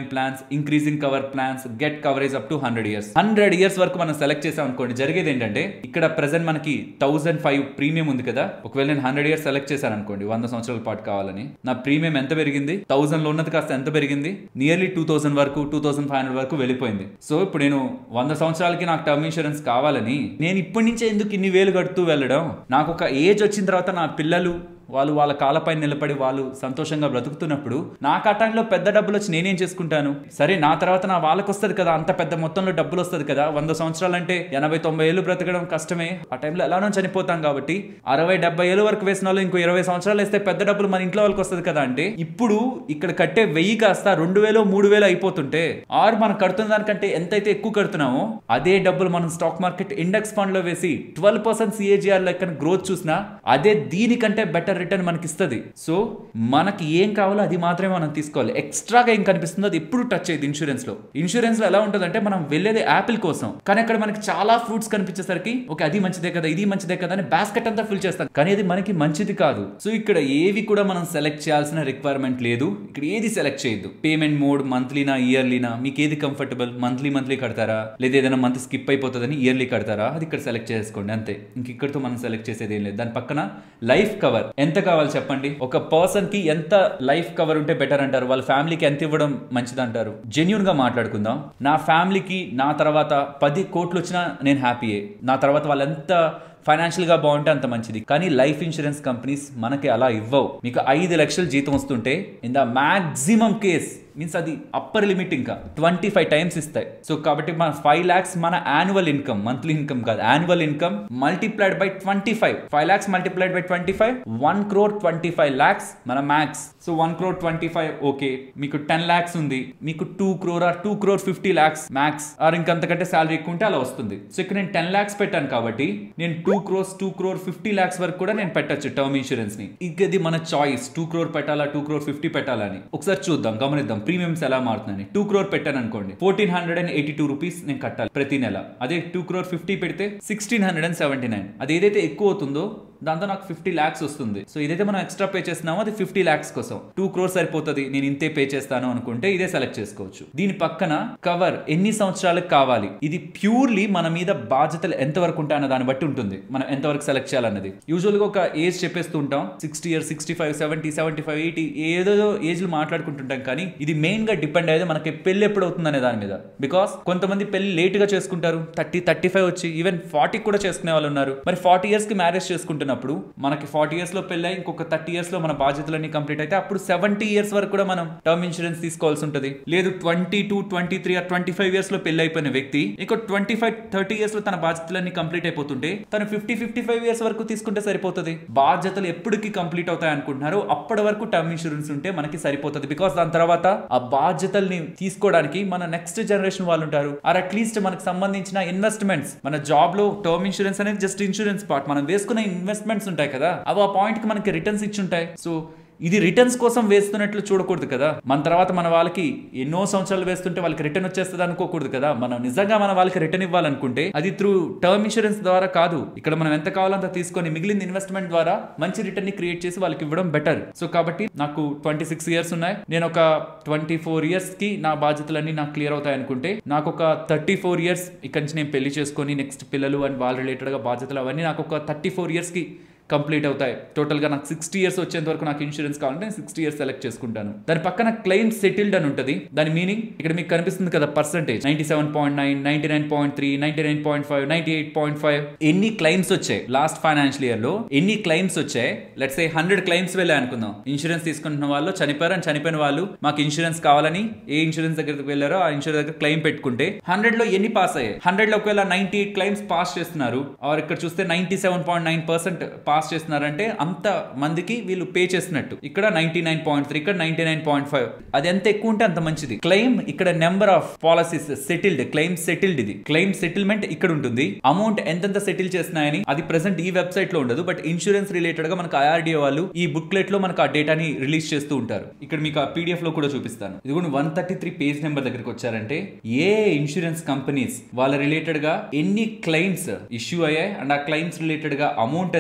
premium plans increasing cover plans get coverage up to hundred years hundred years వరకు మనం సెలెక్ట్ చేసాం అనుకోండి జరిగేది ఏంటంటే ఇక్కడ ప్రెసెంట్ మనకి థౌసండ్ ఫైవ్ ప్రీమియం ఉంది కదా ఒకవేళ నేను హండ్రెడ్ ఇయర్స్ సెలెక్ట్ చేశాను అనుకోండి వంద సంవత్సరాల పాటు కావాలని నా ప్రీమియం ఎంత పెరిగింది థౌసండ్ లో ఉన్నది కాస్త ఎంత పెరిగింది నియర్లీ టూ థౌసండ్ వరకు టూ థౌసండ్ ఫైవ్ హండ్రెడ్ వరకు వెళ్ళిపోయింది సో ఇప్పుడు నేను వంద సంవత్సరాలకి నాకు టర్మ్ ఇన్సూరెన్స్ కావాలని నేను ఇప్పటి నుంచే ఎందుకు ఇన్ని వేలు కడుతూ వెళ్ళడం నాకు ఒక ఏజ్ వచ్చిన తర్వాత నా పిల్లలు వాళ్ళు వాళ్ళ కాళ్ళపై నిలబడి వాళ్ళు సంతోషంగా బ్రతుకుతున్నప్పుడు నాకు ఆ టైంలో పెద్ద డబ్బులు వచ్చి నేనేం చేసుకుంటాను సరే నా తర్వాత నా వాళ్ళకి వస్తుంది కదా అంత పెద్ద మొత్తంలో డబ్బులు వస్తుంది కదా వంద సంవత్సరాలు అంటే ఎనభై తొంభై ఏళ్ళు బ్రతకడం కష్టమే ఆ టైంలో ఎలానో చనిపోతాం కాబట్టి అరవై డెబ్బై ఏళ్ళు వరకు వేసిన వాళ్ళు ఇంకో ఇరవై సంవత్సరాలు వేస్తే పెద్ద డబ్బులు మన ఇంట్లో వాళ్ళకి వస్తుంది కదా అంటే ఇప్పుడు ఇక్కడ కట్టే వెయ్యి కాస్త రెండు వేలు మూడు వేలు అయిపోతుంటే ఆరు మనం కడుతున్న దానికంటే ఎంతైతే ఎక్కువ కడుతున్నామో అదే డబ్బులు మనం స్టాక్ మార్కెట్ ఇండెక్స్ ఫండ్ లో వేసి ట్వెల్వ్ పర్సెంట్ సిఏజిఆర్ లెక్కన గ్రోత్ చూసినా అదే దీనికంటే బెటర్ రిటర్న్ మనకి ఇస్తుంది సో మనకి ఏం కావాలో అది మాత్రమే మనం తీసుకోవాలి ఎక్స్ట్రాగా ఏం కనిపిస్తుందో అది ఎప్పుడు టచ్ అయ్యేది ఇన్సూరెన్స్ లో ఇన్సూరెన్స్ లో ఎలా ఉంటుందంటే మనం వెళ్ళేది యాపిల్ కోసం కానీ అక్కడ మనకి చాలా ఫ్రూట్స్ కనిపించేసరికి ఓకే అది మంచిదే కదా ఇది మంచిదే కదా అని బాస్కెట్ అంతా ఫిల్ చేస్తాం కానీ అది మనకి మంచిది కాదు సో ఇక్కడ ఏవి కూడా మనం సెలెక్ట్ చేయాల్సిన రిక్వైర్మెంట్ లేదు ఇక్కడ ఏది సెలెక్ట్ చేయొద్దు పేమెంట్ మోడ్ మంత్లీనా ఇయర్లీనా మీకు ఏది కంఫర్టబుల్ మంత్లీ మంత్లీ కడతారా లేదా ఏదైనా మంత్ స్కిప్ అయిపోతుందని ఇయర్లీ కడతారా అది ఇక్కడ సెలెక్ట్ చేసుకోండి అంతే ఇంక ఇక్కడితో మనం సెలెక్ట్ చేసేది ఏం లేదు దాని పక్కన లైఫ్ కవర్ ఎంత కావాలి చెప్పండి ఒక పర్సన్ కి ఎంత లైఫ్ కవర్ ఉంటే బెటర్ అంటారు వాళ్ళ ఫ్యామిలీకి ఎంత ఇవ్వడం మంచిది అంటారు జెన్యున్ గా మాట్లాడుకుందాం నా ఫ్యామిలీకి నా తర్వాత పది కోట్లు వచ్చినా నేను హ్యాపీయే నా తర్వాత వాళ్ళు ఎంత ఫైనాన్షియల్ గా బాగుంటే అంత మంచిది కానీ లైఫ్ ఇన్సూరెన్స్ కంపెనీస్ మనకి అలా ఇవ్వవు మీకు ఐదు లక్షలు జీతం వస్తుంటే in the maximum case means అది అప్పర్ లిమిట్ ఇంకా ట్వంటీ ఫైవ్ టైమ్స్ ఇస్తాయి సో కాబట్టి మన ఫైవ్ ల్యాక్స్ మన యాన్యువల్ ఇన్కమ్ మంత్లీ ఇన్కమ్ కాదు annual income multiplied by twenty five five lakhs multiplied by twenty five one crore twenty five lakhs మన max so one crore twenty five okay మీకు ten lakhs ఉంది మీకు two crore or two crore fifty lakhs max or ఇంకంతకంటే salary ఎక్కువ ఉంటే అలా వస్తుంది సో ఇక్కడ నేను టెన్ ల్యాక్స్ పెట్టాను కాబట్టి నేను two crores two crore fifty lakhs వరకు కూడా నేను పెట్టచ్చు టర్మ్ ఇన్సూరెన్స్ ని ఇక ఇది మన చాయిస్ టూ క్రోర్ పెట్టాలా టూ క్రోర్ ఫిఫ్టీ పెట్టాలని ఒకసారి చూద్దాం గమనిద్దాం ప్రీమియమ్స్ ఎలా మారుతున్నాయి టూ క్రోర్ పెట్టాను అనుకోండి fourteen hundred and eighty two rupees నేను కట్టాలి ప్రతి నెల అదే టూ క్రోర్ ఫిఫ్టీ పెడితే sixteen hundred and seventy nine అది ఏదైతే ఎక్కువ అవుతుందో దాంతో నాకు ఫిఫ్టీ ల్యాక్స్ వస్తుంది సో ఇదైతే మనం ఎక్స్ట్రా పే చేస్తున్నామో అది ఫిఫ్టీ ల్యాక్స్ కోసం టూ క్రోర్ సరిపోతుంది నేను ఇంతే పే చేస్తాను అనుకుంటే ఇదే సెలెక్ట్ చేసుకోవచ్చు దీని పక్కన కవర్ ఎన్ని సంవత్సరాలకు కావాలి ఇది ప్యూర్లీ మన మీద బాధ్యతలు ఎంతవరకు ఉంటాయన్న దాన్ని బట్టి ఉంటుంది మనం ఎంతవరకు సెలెక్ట్ చేయాలన్నది యూజువల్ గా ఒక ఏజ్ చెప్పేస్తూ ఉంటాం sixty years sixty five seventy seventy five eighty ఏదో ఏజ్లు మాట్లాడుకుంటుంటాం కానీ ఇది మెయిన్ గా డిపెండ్ అయ్యేది మనకి పెళ్లి ఎప్పుడు అవుతుంది అనే దాని మీద బికాస్ కొంతమంది పెళ్లి లేట్ గా చేసుకుంటారు థర్టీ థర్టీ ఫైవ్ వచ్చి ఈవెన్ ఫార్టీ కూడా చేసుకునే వాళ్ళు ఉన్నారు మరి ఫార్టీ ఇయర్స్ కి మ్యారేజ్ చేసుకుంటున్నప్పుడు మనకి ఫార్టీ ఇయర్స్ లో పెళ్ళి ఇంకొక థర్టీ ఇయర్స్ లో మన బాధ్యతలన్నీ కంప్లీట్ అయితే అప్పుడు సెవెంటీ ఇయర్స్ వరకు కూడా మనం టర్మ్ ఇన్సూరెన్స్ తీసుకోవాల్సి ఉంటుంది లేదు twenty two twenty three or twenty five years లో పెళ్లి అయిపోయిన వ్యక్తి ఇంకో ట్వంటీ ఫైవ్ థర్టీ ఇయర్స్ లో తన బాధ్యతలన్నీ కంప్లీట్ అయిపోతుంటే తను ఫిఫ్టీ ఫిఫ్టీ ఫైవ్ ఇయర్స్ వరకు తీసుకుంటే సరిపోతుంది బాధ్యతలు ఎప్పటికి కంప్లీట్ అవుతాయి అనుకుంటున్నారు అప్పటి వరకు టర్మ్ ఇన్సూరెన్స్ ఉంటే మనకి సరిపోతుంది బికాస్ దాని తర్వాత ఆ బాధ్యతల్ని తీసుకోవడానికి మన నెక్స్ట్ జనరేషన్ వాళ్ళు ఉంటారు ఆర్ అట్లీస్ట్ మనకు సంబంధించిన ఇన్వెస్ట్మెంట్స్ మన జాబ్ లో టర్మ్ ఇన్సూరెన్స్ అనేది జస్ట్ ఇన్సూరెన్స్ పార్ట్ మనం వేసుకునే ఇన్వెస్ట్మెంట్స్ ఉంటాయి కదా అవి ఆ పాయింట్ కి మనకి రిటర్న్స్ ఇచ్చి ఉంటాయి సో ఇది రిటర్న్స్ కోసం వేస్తున్నట్లు చూడకూడదు కదా మన తర్వాత మన వాళ్ళకి ఎన్నో సంవత్సరాలు వేస్తుంటే వాళ్ళకి రిటర్న్ వచ్చేస్తుంది అనుకోకూడదు కదా మనం నిజంగా మన వాళ్ళకి రిటర్న్ ఇవ్వాలనుకుంటే అది త్రూ టర్మ్ ఇన్సూరెన్స్ ద్వారా కాదు ఇక్కడ మనం ఎంత కావాలంత తీసుకొని మిగిలిన ఇన్వెస్ట్మెంట్ ద్వారా మంచి రిటర్న్ ని క్రియేట్ చేసి వాళ్ళకి ఇవ్వడం బెటర్ సో కాబట్టి నాకు ట్వంటీ సిక్స్ ఇయర్స్ ఉన్నాయి నేను ఒక ట్వంటీ ఫోర్ ఇయర్స్ కి నా బాధ్యతలన్నీ నాకు క్లియర్ అవుతాయి అనుకుంటే నాకు ఒక థర్టీ ఫోర్ ఇయర్స్ ఇక్కడి నుంచి నేను పెళ్లి చేసుకొని నెక్స్ట్ పిల్లలు అండ్ వాళ్ళ రిలేటెడ్ గా బాధ్యతలు అవన్నీ నాకు ఒక థర్టీ ఫోర్ ఇయర్స్ కి కంప్లీట్ అవుతాయి టోటల్గా నాకు సిక్స్టీ ఇయర్స్ వచ్చేంత వరకు నాకు ఇన్సూరెన్స్ కావాలంటే నేను సిక్స్టీ ఇయర్స్ సెలెక్ట్ చేసుకుంటాను దాని పక్కన క్లెయిమ్ సెటిల్డ్ అని ఉంటుంది దాని మీనింగ్ ఇక్కడ మీకు కనిపిస్తుంది కదా percentage ninety seven point nine ninety nine point three ninety nine point five ninety eight point five ఎన్ని క్లైమ్స్ వచ్చాయి లాస్ట్ ఫైనాన్షియల్ ఇయర్ లో ఎన్ని క్లైమ్స్ వచ్చాయి లెట్స్ ఏ హండ్రెడ్ క్లైమ్స్ వెళ్ళాయి అనుకుందాం ఇన్సూరెన్స్ తీసుకుంటున్న వాళ్ళు చనిపోయారు అని చనిపోయిన వాళ్ళు మాకు ఇన్సూరెన్స్ కావాలని ఏ ఇన్సూరెన్స్ దగ్గరికి వెళ్ళారో ఆ ఇన్సూరెన్స్ దగ్గర క్లెయిమ్ పెట్టుకుంటే హండ్రెడ్ లో ఎన్ని పాస్ అయ్యాయి హండ్రెడ్ లో ఒకవేళ నైన్టీ ఎయిట్ క్లైమ్స్ పాస్ చేస్తున్నారు ఆర్ ఇక్కడ చూస్తే ninety seven point nine percent pass చేస్తున్నారంటే అంత మందికి వీళ్ళు పే చేసినట్టు ఇక్కడ నైన్టీ నైన్ పాయింట్ త్రీ ఇక్కడ నైన్టీ నైన్ పాయింట్ ఫైవ్ అది ఎంత ఎక్కువ ఉంటే అంత మంచిది క్లెయిమ్ ఇక్కడ number of policies settled claim settled ఇది క్లెయిమ్ సెటిల్మెంట్ ఇక్కడ ఉంటుంది అమౌంట్ ఎంతెంత సెటిల్ చేస్తున్నాయని అది ప్రెసెంట్ ఈ వెబ్సైట్ లో ఉండదు బట్ ఇన్సూరెన్స్ రిలేటెడ్ గా మనకు ఐఆర్డిఓ వాళ్ళు ఈ బుక్లెట్ లో మనకు ఆ డేటాని రిలీజ్ చేస్తూ ఉంటారు ఇక్కడ మీకు ఆ పీడిఎఫ్ లో కూడా చూపిస్తాను ఇది కూడా one thirty three page number దగ్గరికి వచ్చారంటే ఏ ఇన్సూరెన్స్ కంపెనీస్ వాళ్ళ రిలేటెడ్ గా ఎన్ని క్లెయిమ్స్ ఇష్యూ అయ్యాయి అండ్ ఆ క్లెయిమ్స్ రిలేటెడ్ గా అమౌంట్ ఎంత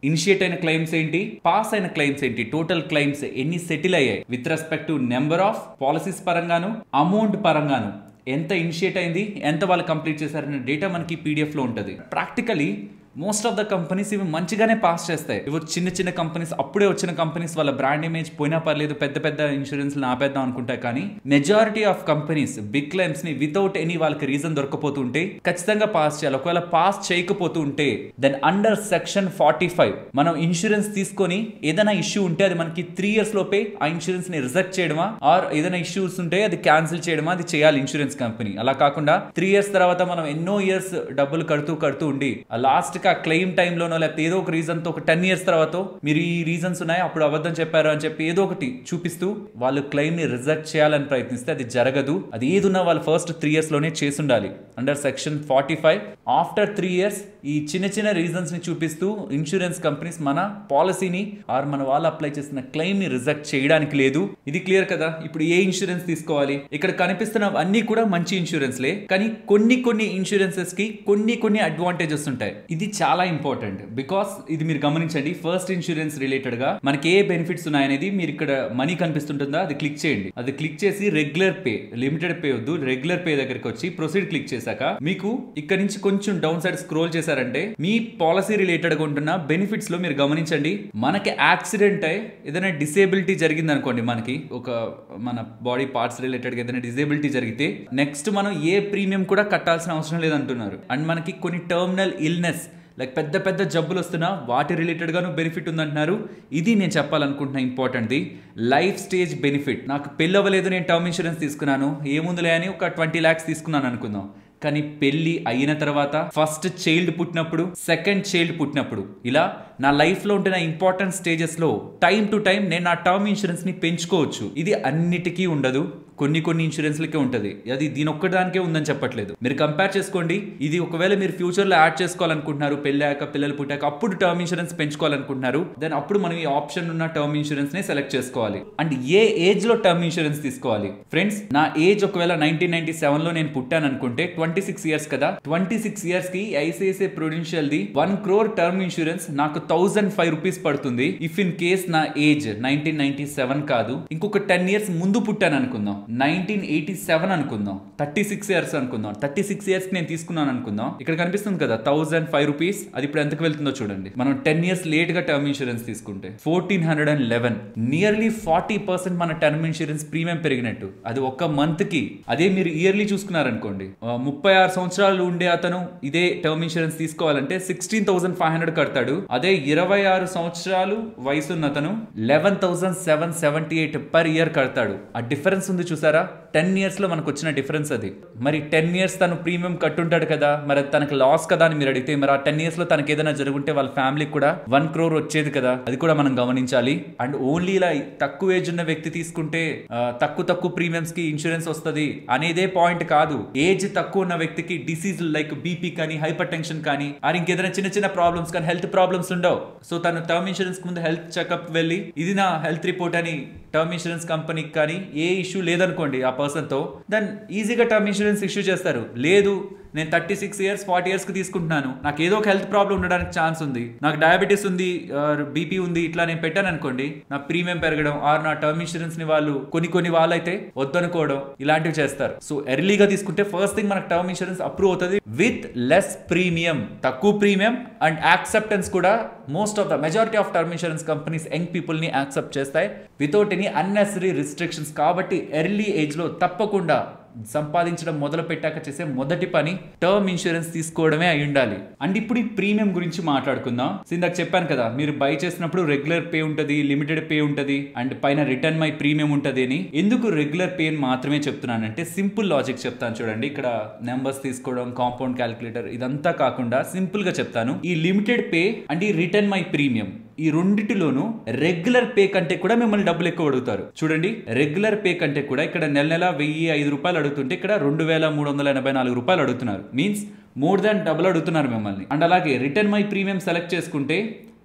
ఇనిషియేట్ అయిన క్లెయిమ్స్ ఏంటి పాస్ అయిన క్లెయిమ్స్ ఏంటి టోటల్ క్లెయిమ్స్ ఎన్ని సెటిల్ అయ్యాయి with respect to number of policies పరంగాను amount పరంగాను ఎంత ఇనిషియేట్ అయింది ఎంత వాళ్ళు కంప్లీట్ చేశారనే డేటా మనకి పీడిఎఫ్ లో ఉంటుంది practically most of the companies ఇవి మంచిగానే పాస్ చేస్తాయి ఇవి చిన్న చిన్న కంపెనీస్ అప్పుడే వచ్చిన కంపెనీస్ వాళ్ళ బ్రాండ్ ఇమేజ్ పోయినా పర్లేదు పెద్ద పెద్ద ఇన్సూరెన్స్ ఆపేద్దాం అనుకుంటాయి కానీ majority of companies big claims ని వితౌట్ ఎనీ వాళ్ళకి రీజన్ దొరకపోతుంటే ఖచ్చితంగా పాస్ చేయాలి ఒకవేళ పాస్ చేయకపోతూ ఉంటే then under section forty five మనం ఇన్సూరెన్స్ తీసుకొని ఏదైనా ఇష్యూ ఉంటే అది మనకి త్రీ ఇయర్స్ లోపే ఆ ఇన్సూరెన్స్ ని రిజెక్ట్ చేయడమా ఆర్ ఏదైనా ఇష్యూస్ ఉంటే అది క్యాన్సిల్ చేయడమా అది చేయాలి ఇన్సూరెన్స్ కంపెనీ అలా కాకుండా త్రీ ఇయర్స్ తర్వాత మనం ఎన్నో ఇయర్స్ డబ్బులు కడుతూ కడుతూ ఉండి లాస్ట్ కి ఆ క్లెయిమ్ టైంలోనో లేకపోతే ఏదో ఒక రీజన్ తో ఒక టెన్ ఇయర్స్ తర్వాత మీరు ఈ రీజన్స్ ఉన్నాయి అప్పుడు అబద్ధం చెప్పారు అని చెప్పి ఏదో ఒకటి చూపిస్తూ వాళ్ళు క్లెయిమ్ ని రిజెక్ట్ చేయాలని ప్రయత్నిస్తే అది జరగదు అది ఏది ఉన్నా వాళ్ళు ఫస్ట్ త్రీ ఇయర్స్ లోనే చేసి ఉండాలి under section forty five after three years ఈ చిన్న చిన్న రీజన్స్ ని చూపిస్తూ ఇన్సూరెన్స్ కంపెనీస్ మన పాలసీని ఆర్ మన వాళ్ళు అప్లై చేసిన క్లెయిమ్ ని రిజెక్ట్ చేయడానికి లేదు ఇది క్లియర్ కదా ఇప్పుడు ఏ ఇన్సూరెన్స్ తీసుకోవాలి ఇక్కడ కనిపిస్తున్న అన్ని కూడా మంచి ఇన్సూరెన్స్లే కానీ కొన్ని కొన్ని ఇన్సూరెన్సెస్ కి కొన్ని కొన్ని అడ్వాంటేజెస్ ఉంటాయి ఇది చాలా ఇంపార్టెంట్ బికాస్ ఇది మీరు గమనించండి ఫస్ట్ ఇన్సూరెన్స్ రిలేటెడ్ గా మనకి ఏ బెనిఫిట్స్ ఉన్నాయనేది మీరు ఇక్కడ మనీ కనిపిస్తుంటుందా అది క్లిక్ చేయండి అది క్లిక్ చేసి రెగ్యులర్ పే లిమిటెడ్ పే వద్దు రెగ్యులర్ పే దగ్గరికి వచ్చి ప్రొసీడ్ క్లిక్ చేశాక మీకు ఇక్కడ నుంచి కొంచెం డౌన్ సైడ్ స్క్రోల్ చేశారంటే మీ పాలసీ రిలేటెడ్ గా ఉంటున్న బెనిఫిట్స్ లో మీరు గమనించండి మనకి యాక్సిడెంట్ అయి ఏదైనా డిసేబిలిటీ జరిగింది అనుకోండి మనకి ఒక మన బాడీ పార్ట్స్ రిలేటెడ్ గా ఏదైనా డిసేబిలిటీ జరిగితే నెక్స్ట్ మనం ఏ ప్రీమియం కూడా కట్టాల్సిన అవసరం లేదంటున్నారు అండ్ మనకి కొన్ని టర్మినల్ ఇల్నెస్ లైక్ పెద్ద పెద్ద జబ్బులు వస్తున్నా వాటి రిలేటెడ్గాను బెనిఫిట్ ఉందంటున్నారు ఇది నేను చెప్పాలనుకుంటున్నా ఇంపార్టెంట్ది లైఫ్ స్టేజ్ బెనిఫిట్ నాకు పెళ్ళి అవ్వలేదు నేను టర్మ్ ఇన్సూరెన్స్ తీసుకున్నాను ఏముందిలే అని ఒక ట్వంటీ ల్యాక్స్ తీసుకున్నాను అనుకుందాం కానీ పెళ్లి అయిన తర్వాత ఫస్ట్ చైల్డ్ పుట్టినప్పుడు సెకండ్ చైల్డ్ పుట్టినప్పుడు ఇలా నా లైఫ్లో ఉంటున్న ఇంపార్టెంట్ స్టేజెస్లో టైం టు టైం నేను నా టర్మ్ ఇన్సూరెన్స్ని పెంచుకోవచ్చు ఇది అన్నిటికీ ఉండదు కొన్ని కొన్ని ఇన్సూరెన్స్లకే ఉంటుంది అది దీని ఒక్కదానికే ఉందని చెప్పట్లేదు మీరు కంపేర్ చేసుకోండి ఇది ఒకవేళ మీరు ఫ్యూచర్లో యాడ్ చేసుకోవాలనుకుంటున్నారు పెళ్ళాక పిల్లలు పుట్టాక అప్పుడు టర్మ్ ఇన్సూరెన్స్ పెంచుకోవాలనుకుంటున్నారు దెన్ అప్పుడు మనం ఈ ఆప్షన్ ఉన్న టర్మ్ ఇన్సూరెన్స్ ని సెలెక్ట్ చేసుకోవాలి అండ్ ఏ ఏజ్ లో టర్మ్ ఇన్సూరెన్స్ తీసుకోవాలి ఫ్రెండ్స్ నా ఏజ్ ఒకవేళ నైన్టీన్ నైన్టీ సెవెన్ లో నేను పుట్టాను అనుకుంటే ట్వంటీ సిక్స్ ఇయర్స్ కదా ట్వంటీ సిక్స్ ఇయర్స్ కి ICICI Prudential the one crore term insurance నాకు థౌసండ్ ఫైవ్ రూపీస్ పడుతుంది ఇఫ్ ఇన్ కేస్ నా ఏజ్ నైన్టీన్ నైన్టీ సెవెన్ కాదు ఇంకొక టెన్ ఇయర్స్ ముందు పుట్టాను అనుకుందాం నైన్టీన్ ఎయిటీ సెవెన్ అనుకుందాం థర్టీ సిక్స్ ఇయర్స్ అనుకుందాం థర్టీ సిక్స్ ఇయర్స్ నేను తీసుకున్నాను అనుకుందాం ఇక్కడ కనిపిస్తుంది కదా థౌసండ్ ఫైవ్ రూపీస్ అది ఇప్పుడు ఎంతకు వెళ్తుందో చూడండి మనం టెన్ ఇయర్స్ లేట్ గా టర్మ్ ఇన్సూరెన్స్ తీసుకుంటే fourteen hundred and eleven nearly forty percent మన టర్మ్ ఇన్సూరెన్స్ ప్రీమియం పెరిగినట్టు అది ఒక్క మంత్ కి అదే మీరు ఇయర్లీ చూసుకున్నారనుకోండి ఆ, ముప్పై ఆరు సంవత్సరాలు ఉండే అతను ఇదే టర్మ్ ఇన్సూరెన్స్ తీసుకోవాలంటే సిక్స్టీన్ థౌసండ్ ఫైవ్ హండ్రెడ్ కడతాడు అదే ఇరవై ఆరు సంవత్సరాలు వయసు ఉన్న అతను eleven thousand seven seventy eight per year కడతాడు ఆ డిఫరెన్స్ ఉంది చూసారా టెన్ ఇయర్స్ లో మనకు వచ్చిన డిఫరెన్స్ అది మరి టెన్ ఇయర్స్ తను ప్రీమియం కట్టుంటాడు కదా మరి అది తనకి లాస్ కదా అని మీరు అడిగితే మరి ఆ టెన్ ఇయర్స్ లో తనకి ఏదైనా జరుగుంటే వాళ్ళ ఫ్యామిలీకి కూడా వన్ క్రోర్ వచ్చేది కదా అది కూడా మనం గమనించాలి అండ్ ఓన్లీ ఇలా తక్కువ ఏజ్ ఉన్న వ్యక్తి తీసుకుంటే ఆ, తక్కువ తక్కువ ప్రీమియమ్స్ కి ఇన్సూరెన్స్ వస్తుంది అనేదే పాయింట్ కాదు ఏజ్ తక్కువ ఉన్న వ్యక్తికి డిసీజ్ లైక్ బీపీ కానీ హైపర్ టెన్షన్ కానీ ఆర్ ఇంకేదైనా చిన్న చిన్న ప్రాబ్లమ్స్ కానీ హెల్త్ ప్రాబ్లమ్స్ ఉండవు సో తను టర్మ్ ఇన్సూరెన్స్ ముందు హెల్త్ చెకప్ వెళ్ళి ఇది నా హెల్త్ రిపోర్ట్ అని టర్మ్ ఇన్సూరెన్స్ కంపెనీకి కానీ ఏ ఇష్యూ లేదనుకోండి ఆ పర్సన్ తో దెన్ ఈజీగా టర్మ్ ఇన్సూరెన్స్ ఇష్యూ చేస్తారు లేదు నేను thirty six years forty years కి తీసుకుంటున్నాను నాకు ఏదో ఒక హెల్త్ ప్రాబ్లం ఉండడానికి ఛాన్స్ ఉంది నాకు డయాబెటీస్ ఉంది బీపీ ఉంది ఇట్లా నేను పెట్టాను అనుకోండి నా ప్రీమియం పెరగడం ఆర్ నా టర్మ్ ఇన్సూరెన్స్ ని వాళ్ళు కొన్ని కొన్ని వాళ్ళైతే వద్దనుకోవడం ఇలాంటివి చేస్తారు సో ఎర్లీగా తీసుకుంటే ఫస్ట్ థింగ్ మనకు టర్మ్ ఇన్సూరెన్స్ అప్రూవ్ అవుతుంది విత్ లెస్ ప్రీమియం తక్కువ ప్రీమియం అండ్ యాక్సెప్టెన్స్ కూడా most of the majority of term insurance companies young people ని యాక్సెప్ట్ చేస్తాయి వితౌట్ ఎనీ అన్నెసరీ రిస్ట్రిక్షన్స్ కాబట్టి ఎర్లీ ఏజ్ లో తప్పకుండా సంపాదించడం మొదలు పెట్టాక చేసే మొదటి పని టర్మ్ ఇన్సూరెన్స్ తీసుకోవడమే అయి ఉండాలి అండ్ ఇప్పుడు ఈ ప్రీమియం గురించి మాట్లాడుకుందాం సో ఇందాక చెప్పాను కదా మీరు బై చేసినప్పుడు రెగ్యులర్ పే ఉంటది లిమిటెడ్ పే ఉంటది అండ్ పైన రిటర్న్ మై ప్రీమియం ఉంటది అని ఎందుకు రెగ్యులర్ పే అని మాత్రమే చెప్తున్నానంటే సింపుల్ లాజిక్ చెప్తాను చూడండి ఇక్కడ నెంబర్స్ తీసుకోవడం కాంపౌండ్ క్యాలిక్యులేటర్ ఇదంతా కాకుండా సింపుల్ గా చెప్తాను ఈ లిమిటెడ్ పే అండ్ ఈ రిటర్న్ మై ప్రీమియం ఈ రెండిటిలోనూ రెగ్యులర్ పే కంటే కూడా మిమ్మల్ని డబ్బులు ఎక్కువ అడుగుతారు చూడండి రెగ్యులర్ పే కంటే కూడా ఇక్కడ నెల నెల వెయ్యి ఐదు రూపాయలు అడుగుతుంటే ఇక్కడ రెండు వేల మూడు వందల ఎనభై నాలుగు రూపాయలు అడుగుతున్నారు మీన్స్ మోర్ దాన్ డబుల్ అడుగుతున్నారు మిమ్మల్ని అండ్ అలాగే రిటర్న్ మై ప్రీమియం సెలెక్ట్ చేసుకుంటే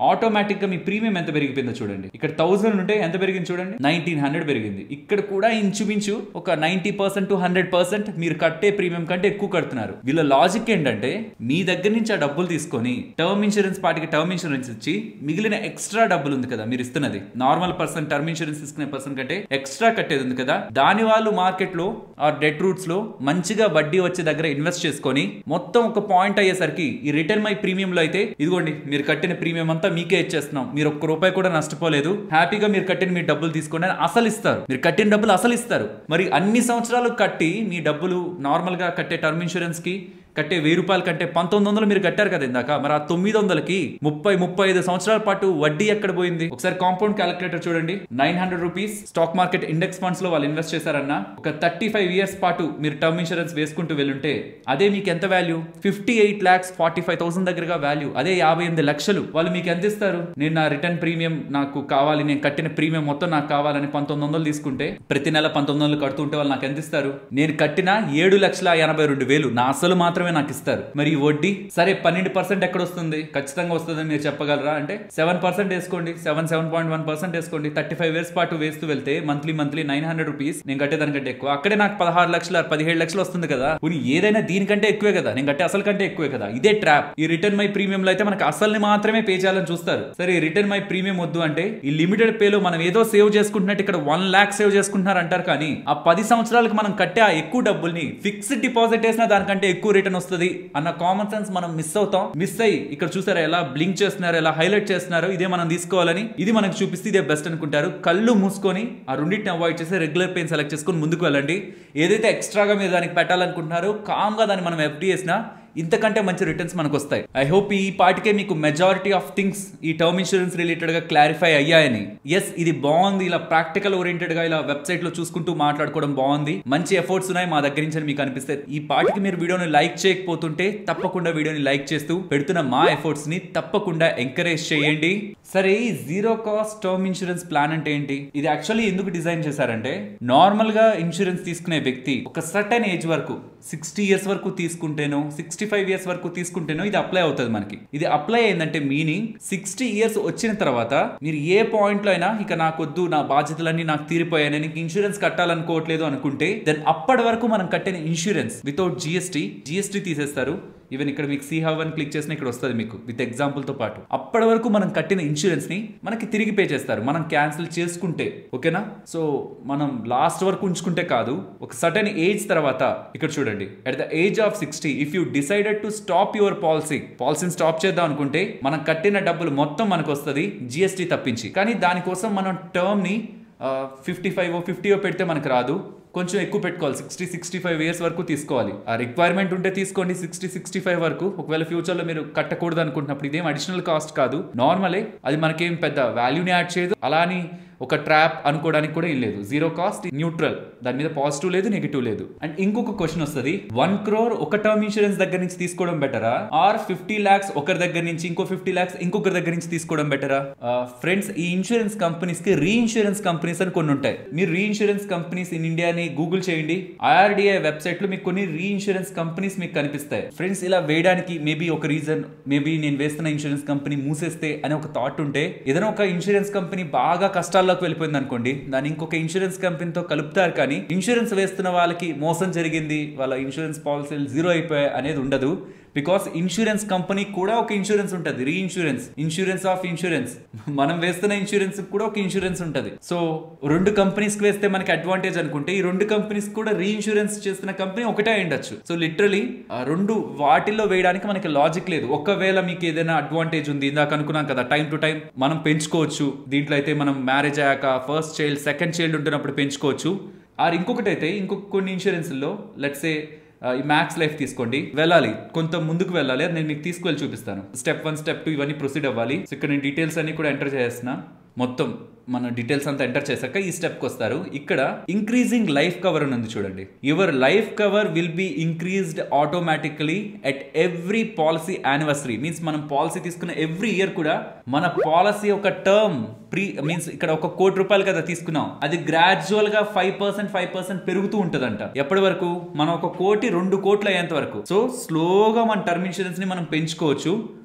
ఆటోమేటిక్ గా మీ ప్రీమియం ఎంత పెరిగిపోయిందో చూడండి ఇక్కడ థౌసండ్ ఉంటే ఎంత పెరిగింది చూడండి నైన్టీన్ హండ్రెడ్ పెరిగింది ఇక్కడ కూడా ఇంచుమించు ఒక ninety percent to hundred percent మీరు కట్టే ప్రీమియం కంటే ఎక్కువ కడుతున్నారు వీళ్ళ లాజిక్ ఏంటంటే మీ దగ్గర నుంచి ఆ డబ్బులు తీసుకొని టర్మ్ ఇన్సూరెన్స్ పార్టీకి టర్మ్ ఇన్సూరెన్స్ ఇచ్చి మిగిలిన ఎక్స్ట్రా డబ్బులు ఉంది కదా మీరు ఇస్తున్నది నార్మల్ పర్సన్ టర్మ్ ఇన్సూరెన్స్ తీసుకునే పర్సన్ కంటే ఎక్స్ట్రా కట్టేది ఉంది కదా దాని వాళ్ళు మార్కెట్ లో ఆ డెట్ రూట్స్ లో మంచిగా వడ్డీ వచ్చే దగ్గర ఇన్వెస్ట్ చేసుకొని మొత్తం ఒక పాయింట్ అయ్యేసరికి ఈ రిటర్న్ మై ప్రీమియం లో అయితే ఇదిగోండి మీరు కట్టిన ప్రీమియం అంతా మీకే ఇచ్చేస్తున్నాం మీరు ఒక్క రూపాయి కూడా నష్టపోలేదు హ్యాపీగా మీరు కట్టిన మీ డబ్బులు తీసుకోండి అని అసలు ఇస్తారు మీరు కట్టిన డబ్బులు అసలు ఇస్తారు మరి అన్ని సంవత్సరాలు కట్టి మీ డబ్బులు నార్మల్ గా కట్టే టర్మ్ ఇన్సూరెన్స్ కి కట్టే వెయ్యి రూపాయల కంటే పంతొమ్మిది వందలు మీరు కట్టారు కదా ఇందాక మరి ఆ తొమ్మిది వందలకి ముప్పై ముప్పై ఐదు సంవత్సరాల పాటు వడ్డీ ఎక్కడ పోయింది ఒకసారి కాంపౌండ్ క్యాలిక్యులేటర్ చూడండి nine hundred rupees stock market index funds లో వాళ్ళు ఇన్వెస్ట్ చేశారన్న ఒక థర్టీ ఫైవ్ ఇయర్స్ పాటు మీరు టర్మ్ ఇన్సూరెన్స్ వేసుకుంటూ వెళ్ళుంటే అదే మీకు ఎంత value fifty eight lakhs forty five thousand దగ్గరగా వాల్యూ అదే యాభై ఎనిమిది లక్షలు వాళ్ళు మీకు ఎంత ఇస్తారు నేను నా రిటర్న్ ప్రీమియం నాకు కావాలి నేను కట్టిన ప్రీమియం మొత్తం నాకు కావాలని పంతొమ్మిది వందలు తీసుకుంటే ప్రతి నెల పంతొమ్మిది వందలు కడుతుంటే వాళ్ళు నాకు ఎంత ఇస్తారు నేను కట్టిన ఏడు లక్షల ఎనభై రెండు వేలు నా అసలు మాత్రమే నాకు ఇస్తారు మరి ఈ వడ్డీ సరే పన్నెండు పర్సెంట్ ఎక్కడ వస్తుంది ఖచ్చితంగా వస్తుందని మీరు చెప్పగలరా అంటే సెవెన్ పర్సెంట్ వేసుకోండి seven seven point one percent వేసుకోండి థర్టీ ఫైవ్ ఇయర్స్ పాటు వేస్తూ వెళ్తే monthly monthly nine hundred rupees నేను కట్టేదానికంటే ఎక్కువ అక్కడే నాకు పదహారు లక్షల పదిహేడు లక్షలు వస్తుంది కదా పోనీ ఏదైనా దీనికంటే ఎక్కువే కదా నేను కట్టే అసలు కంటే ఎక్కువే కదా ఇదే ట్రాప్ ఈ రిటర్న్ మై ప్రీమియం లో అయితే మనకు అసల్ని మాత్రమే పే చేయాలని చూస్తారు సరే రిటర్న్ మై ప్రీమియం వద్దు అంటే ఈ లిమిటెడ్ పేలో మనం ఏదో సేవ్ చేసుకుంటున్నట్టు ఇక్కడ వన్ లాక్ సేవ్ చేసుకుంటున్నారు అంటారు కానీ ఆ పది సంవత్సరాలకు మనం కట్టే ఆ ఎక్కువ డబ్బుల్ని ఫిక్స్డ్ డిపాజిట్ వేసినా దానికంటే ఎక్కువ రిటర్న్ వస్తుంది అన్న కామన్ సెన్స్ మనం మిస్ అవుతాం మిస్ అయ్యి ఇక్కడ చూసారా ఎలా బ్లింక్ చేస్తున్నారు ఎలా హైలైట్ చేస్తున్నారు ఇదే మనం తీసుకోవాలని ఇది మనకు చూపిస్తే ఇదే బెస్ట్ అనుకుంటారు కళ్ళు మూసుకొని ఆ రెండింటిని అవాయిడ్ చేసి రెగ్యులర్ పెయిన్ సెలెక్ట్ చేసుకొని ముందుకు వెళ్ళండి ఏదైతే ఎక్స్ట్రాగా మీరు దానికి పెట్టాలనుకుంటున్నారో కామ్గా దాన్ని మనం ఎఫ్డి చేసినా ఇంతకంటే మంచి రిటర్న్స్ మనకు వస్తాయి ఐ హోప్ ఈ పాటికే మీకు మెజారిటీ ఆఫ్ థింగ్స్ ఈ టర్మ్ ఇన్సూరెన్స్ రిలేటెడ్ గా క్లారిఫై అయ్యాయని ఎస్ ఇది బాగుంది ఇలా ప్రాక్టికల్ ఓరియంటెడ్ గా ఇలా వెబ్సైట్ లో చూసుకుంటూ మాట్లాడుకోవడం బాగుంది మంచి ఎఫర్ట్స్ ఉన్నాయి మా దగ్గర నుంచి అని మీకు అనిపిస్తే ఈ పాటికి మీరు వీడియోని లైక్ చేయకపోతుంటే తప్పకుండా వీడియోని లైక్ చేస్తూ పెడుతున్న మా ఎఫర్ట్స్ ని తప్పకుండా ఎంకరేజ్ చేయండి సరే ఈ zero cost term insurance plan అంటే ఏంటి ఇది యాక్చువల్లీ ఎందుకు డిజైన్ చేశారంటే నార్మల్ గా ఇన్సూరెన్స్ తీసుకునే వ్యక్తి ఒక సర్టన్ ఏజ్ వరకు సిక్స్టీ ఇయర్స్ వరకు తీసుకుంటేనో సిక్స్టీ ఫైవ్ ఇయర్స్ వరకు తీసుకుంటేనో ఇది అప్లై అవుతుంది మనకి ఇది అప్లై అయిందంటే మీనింగ్ సిక్స్టీ ఇయర్స్ వచ్చిన తర్వాత మీరు ఏ పాయింట్ లో అయినా ఇక నాకొద్దు నా బాధ్యతలన్నీ నాకు తీరిపోయాయి నీకు ఇన్సూరెన్స్ కట్టాలనుకోవట్లేదు అనుకుంటే దెన్ అప్పటి వరకు మనం కట్టిన ఇన్సూరెన్స్ వితౌట్ జిఎస్టీ జిఎస్టీ తీసేస్తారు ఈవెన్ ఇక్కడ మీకు సీ హవ్ అని క్లిక్ చేసిన ఇక్కడ వస్తుంది మీకు విత్ ఎగ్జాంపుల్ తో పాటు అప్పటి వరకు మనం కట్టిన ఇన్సూరెన్స్ ని మనకి తిరిగి పే చేస్తారు మనం క్యాన్సిల్ చేసుకుంటే ఓకేనా సో మనం లాస్ట్ వరకు ఉంచుకుంటే కాదు ఒక సటన్ ఏజ్ తర్వాత ఇక్కడ చూడండి at the age of sixty if you decided to stop your policy పాలసీని స్టాప్ చేద్దాం అనుకుంటే మనం కట్టిన డబ్బులు మొత్తం మనకు వస్తుంది జిఎస్టీ తప్పించి కానీ దానికోసం మనం టర్మ్ ని ఫిఫ్టీ ఫైవ్ ఫిఫ్టీ పెడితే మనకు రాదు కొంచెం ఎక్కువ పెట్టుకోవాలి సిక్స్టీ సిక్స్టీ ఫైవ్ ఇయర్స్ వరకు తీసుకోవాలి ఆ రిక్వైర్మెంట్ ఉంటే తీసుకోండి సిక్స్టీ సిక్స్టీ ఫైవ్ వరకు ఒకవేళ ఫ్యూచర్లో మీరు కట్టకూడదు అనుకుంటున్నప్పుడు ఇదేం అడిషనల్ కాస్ట్ కాదు నార్మలే అది మనకేం పెద్ద వాల్యూని యాడ్ చేయదు అలా అని ఒక ట్రాప్ అనుకోవడానికి కూడా ఏం లేదు జీరో కాస్ట్ న్యూట్రల్ దాని మీద పాజిటివ్ లేదు నెగిటివ్ లేదు అండ్ ఇంకొక క్వశ్చన్ వస్తుంది వన్ క్రోర్ ఒక టర్మ్ ఇన్సూరెన్స్ దగ్గర నుంచి తీసుకోవడం బెటరా ఆర్ ఫిఫ్టీ లాక్స్ ఒకరి దగ్గర నుంచి ఇంకో ఫిఫ్టీ లాక్స్ ఇంకొకరి దగ్గర నుంచి తీసుకోవడం బెటరా ఫ్రెండ్స్ ఈ ఇన్సూరెన్స్ కంపెనీస్ కి రీ ఇన్సూరెన్స్ కంపెనీస్ అని కొన్ని ఉంటాయి మీరు reinsurance companies in India అని గూగుల్ చేయండి ఐఆర్డిఐ వెబ్సైట్ లో మీకు కొన్ని రీ ఇన్సూరెన్స్ కంపెనీస్ మీకు కనిపిస్తాయి ఫ్రెండ్స్ ఇలా వేయడానికి మేబీ ఒక రీజన్ మేబీ నేను వేస్తున్న ఇన్సూరెన్స్ కంపెనీ మూసేస్తే అనే ఒక థాట్ ఉంటే ఏదైనా ఒక ఇన్సూరెన్స్ కంపెనీ బాగా కష్టాల్లోకి వెళ్ళిపోయింది అనుకోండి దాన్ని ఇంకొక ఇన్సూరెన్స్ కంపెనీతో కలుపుతారు కానీ ఇన్సూరెన్స్ వేస్తున్న వాళ్ళకి మోసం జరిగింది వాళ్ళ ఇన్సూరెన్స్ పాలసీలు జీరో అయిపోయాయి అనేది ఉండదు బికాస్ ఇన్సూరెన్స్ కంపెనీ కూడా ఒక ఇన్సూరెన్స్ ఉంటుంది reinsurance insurance of insurance మనం వేస్తున్న ఇన్సూరెన్స్ కూడా ఒక ఇన్సూరెన్స్ ఉంటుంది సో రెండు కంపెనీస్ కి వేస్తే మనకి అడ్వాంటేజ్ అనుకుంటే ఈ రెండు కంపెనీస్ కూడా రీ ఇన్సూరెన్స్ చేస్తున్న కంపెనీ ఒకటే ఉండొచ్చు సో లిటరలీ రెండు వాటిల్లో వేయడానికి మనకి లాజిక్ లేదు ఒకవేళ మీకు ఏదైనా అడ్వాంటేజ్ ఉంది ఇందాక అనుకున్నాం కదా టైం టు టైం మనం పెంచుకోవచ్చు దీంట్లో అయితే మనం మ్యారేజ్ అయ్యాక ఫస్ట్ చైల్డ్ సెకండ్ చైల్డ్ ఉంటున్నప్పుడు పెంచుకోవచ్చు ఆర్ ఇంకొకటి అయితే ఇంకొక కొన్ని ఇన్సూరెన్స్లో లెట్సే ఈ మ్యాక్స్ లైఫ్ తీసుకోండి వెళ్ళాలి కొంత ముందుకు వెళ్ళాలి అది నేను మీకు తీసుకువెళ్ళి చూపిస్తాను స్టెప్ వన్ స్టెప్ టూ ఇవన్నీ ప్రొసీడ్ అవ్వాలి సో ఇక్కడ నేను డీటెయిల్స్ అన్ని కూడా ఎంటర్ చేస్తున్నా మొత్తం మన డీటెయిల్స్ అంతా ఎంటర్ చేశాక ఈ స్టెప్కి వస్తారు ఇక్కడ ఇంక్రీజింగ్ లైఫ్ కవర్ అని ఉంది చూడండి your life cover will be increased automatically at every policy anniversary means మనం పాలసీ తీసుకున్న ఎవ్రీ ఇయర్ కూడా మన పాలసీ ఒక టర్మ్ ప్రీ మీన్స్ ఇక్కడ ఒక కోటి రూపాయలు కదా తీసుకున్నాం అది గ్రాడ్యువల్ గా ఫైవ్ పర్సెంట్ ఫైవ్ పర్సెంట్ పెరుగుతూ ఉంటదంట ఎప్పటి వరకు మనం ఒక కోటి రెండు కోట్లు అయ్యేంత వరకు సో స్లోగా మన టర్మ్ ఇన్సూరెన్స్ ని మనం పెంచుకోవచ్చు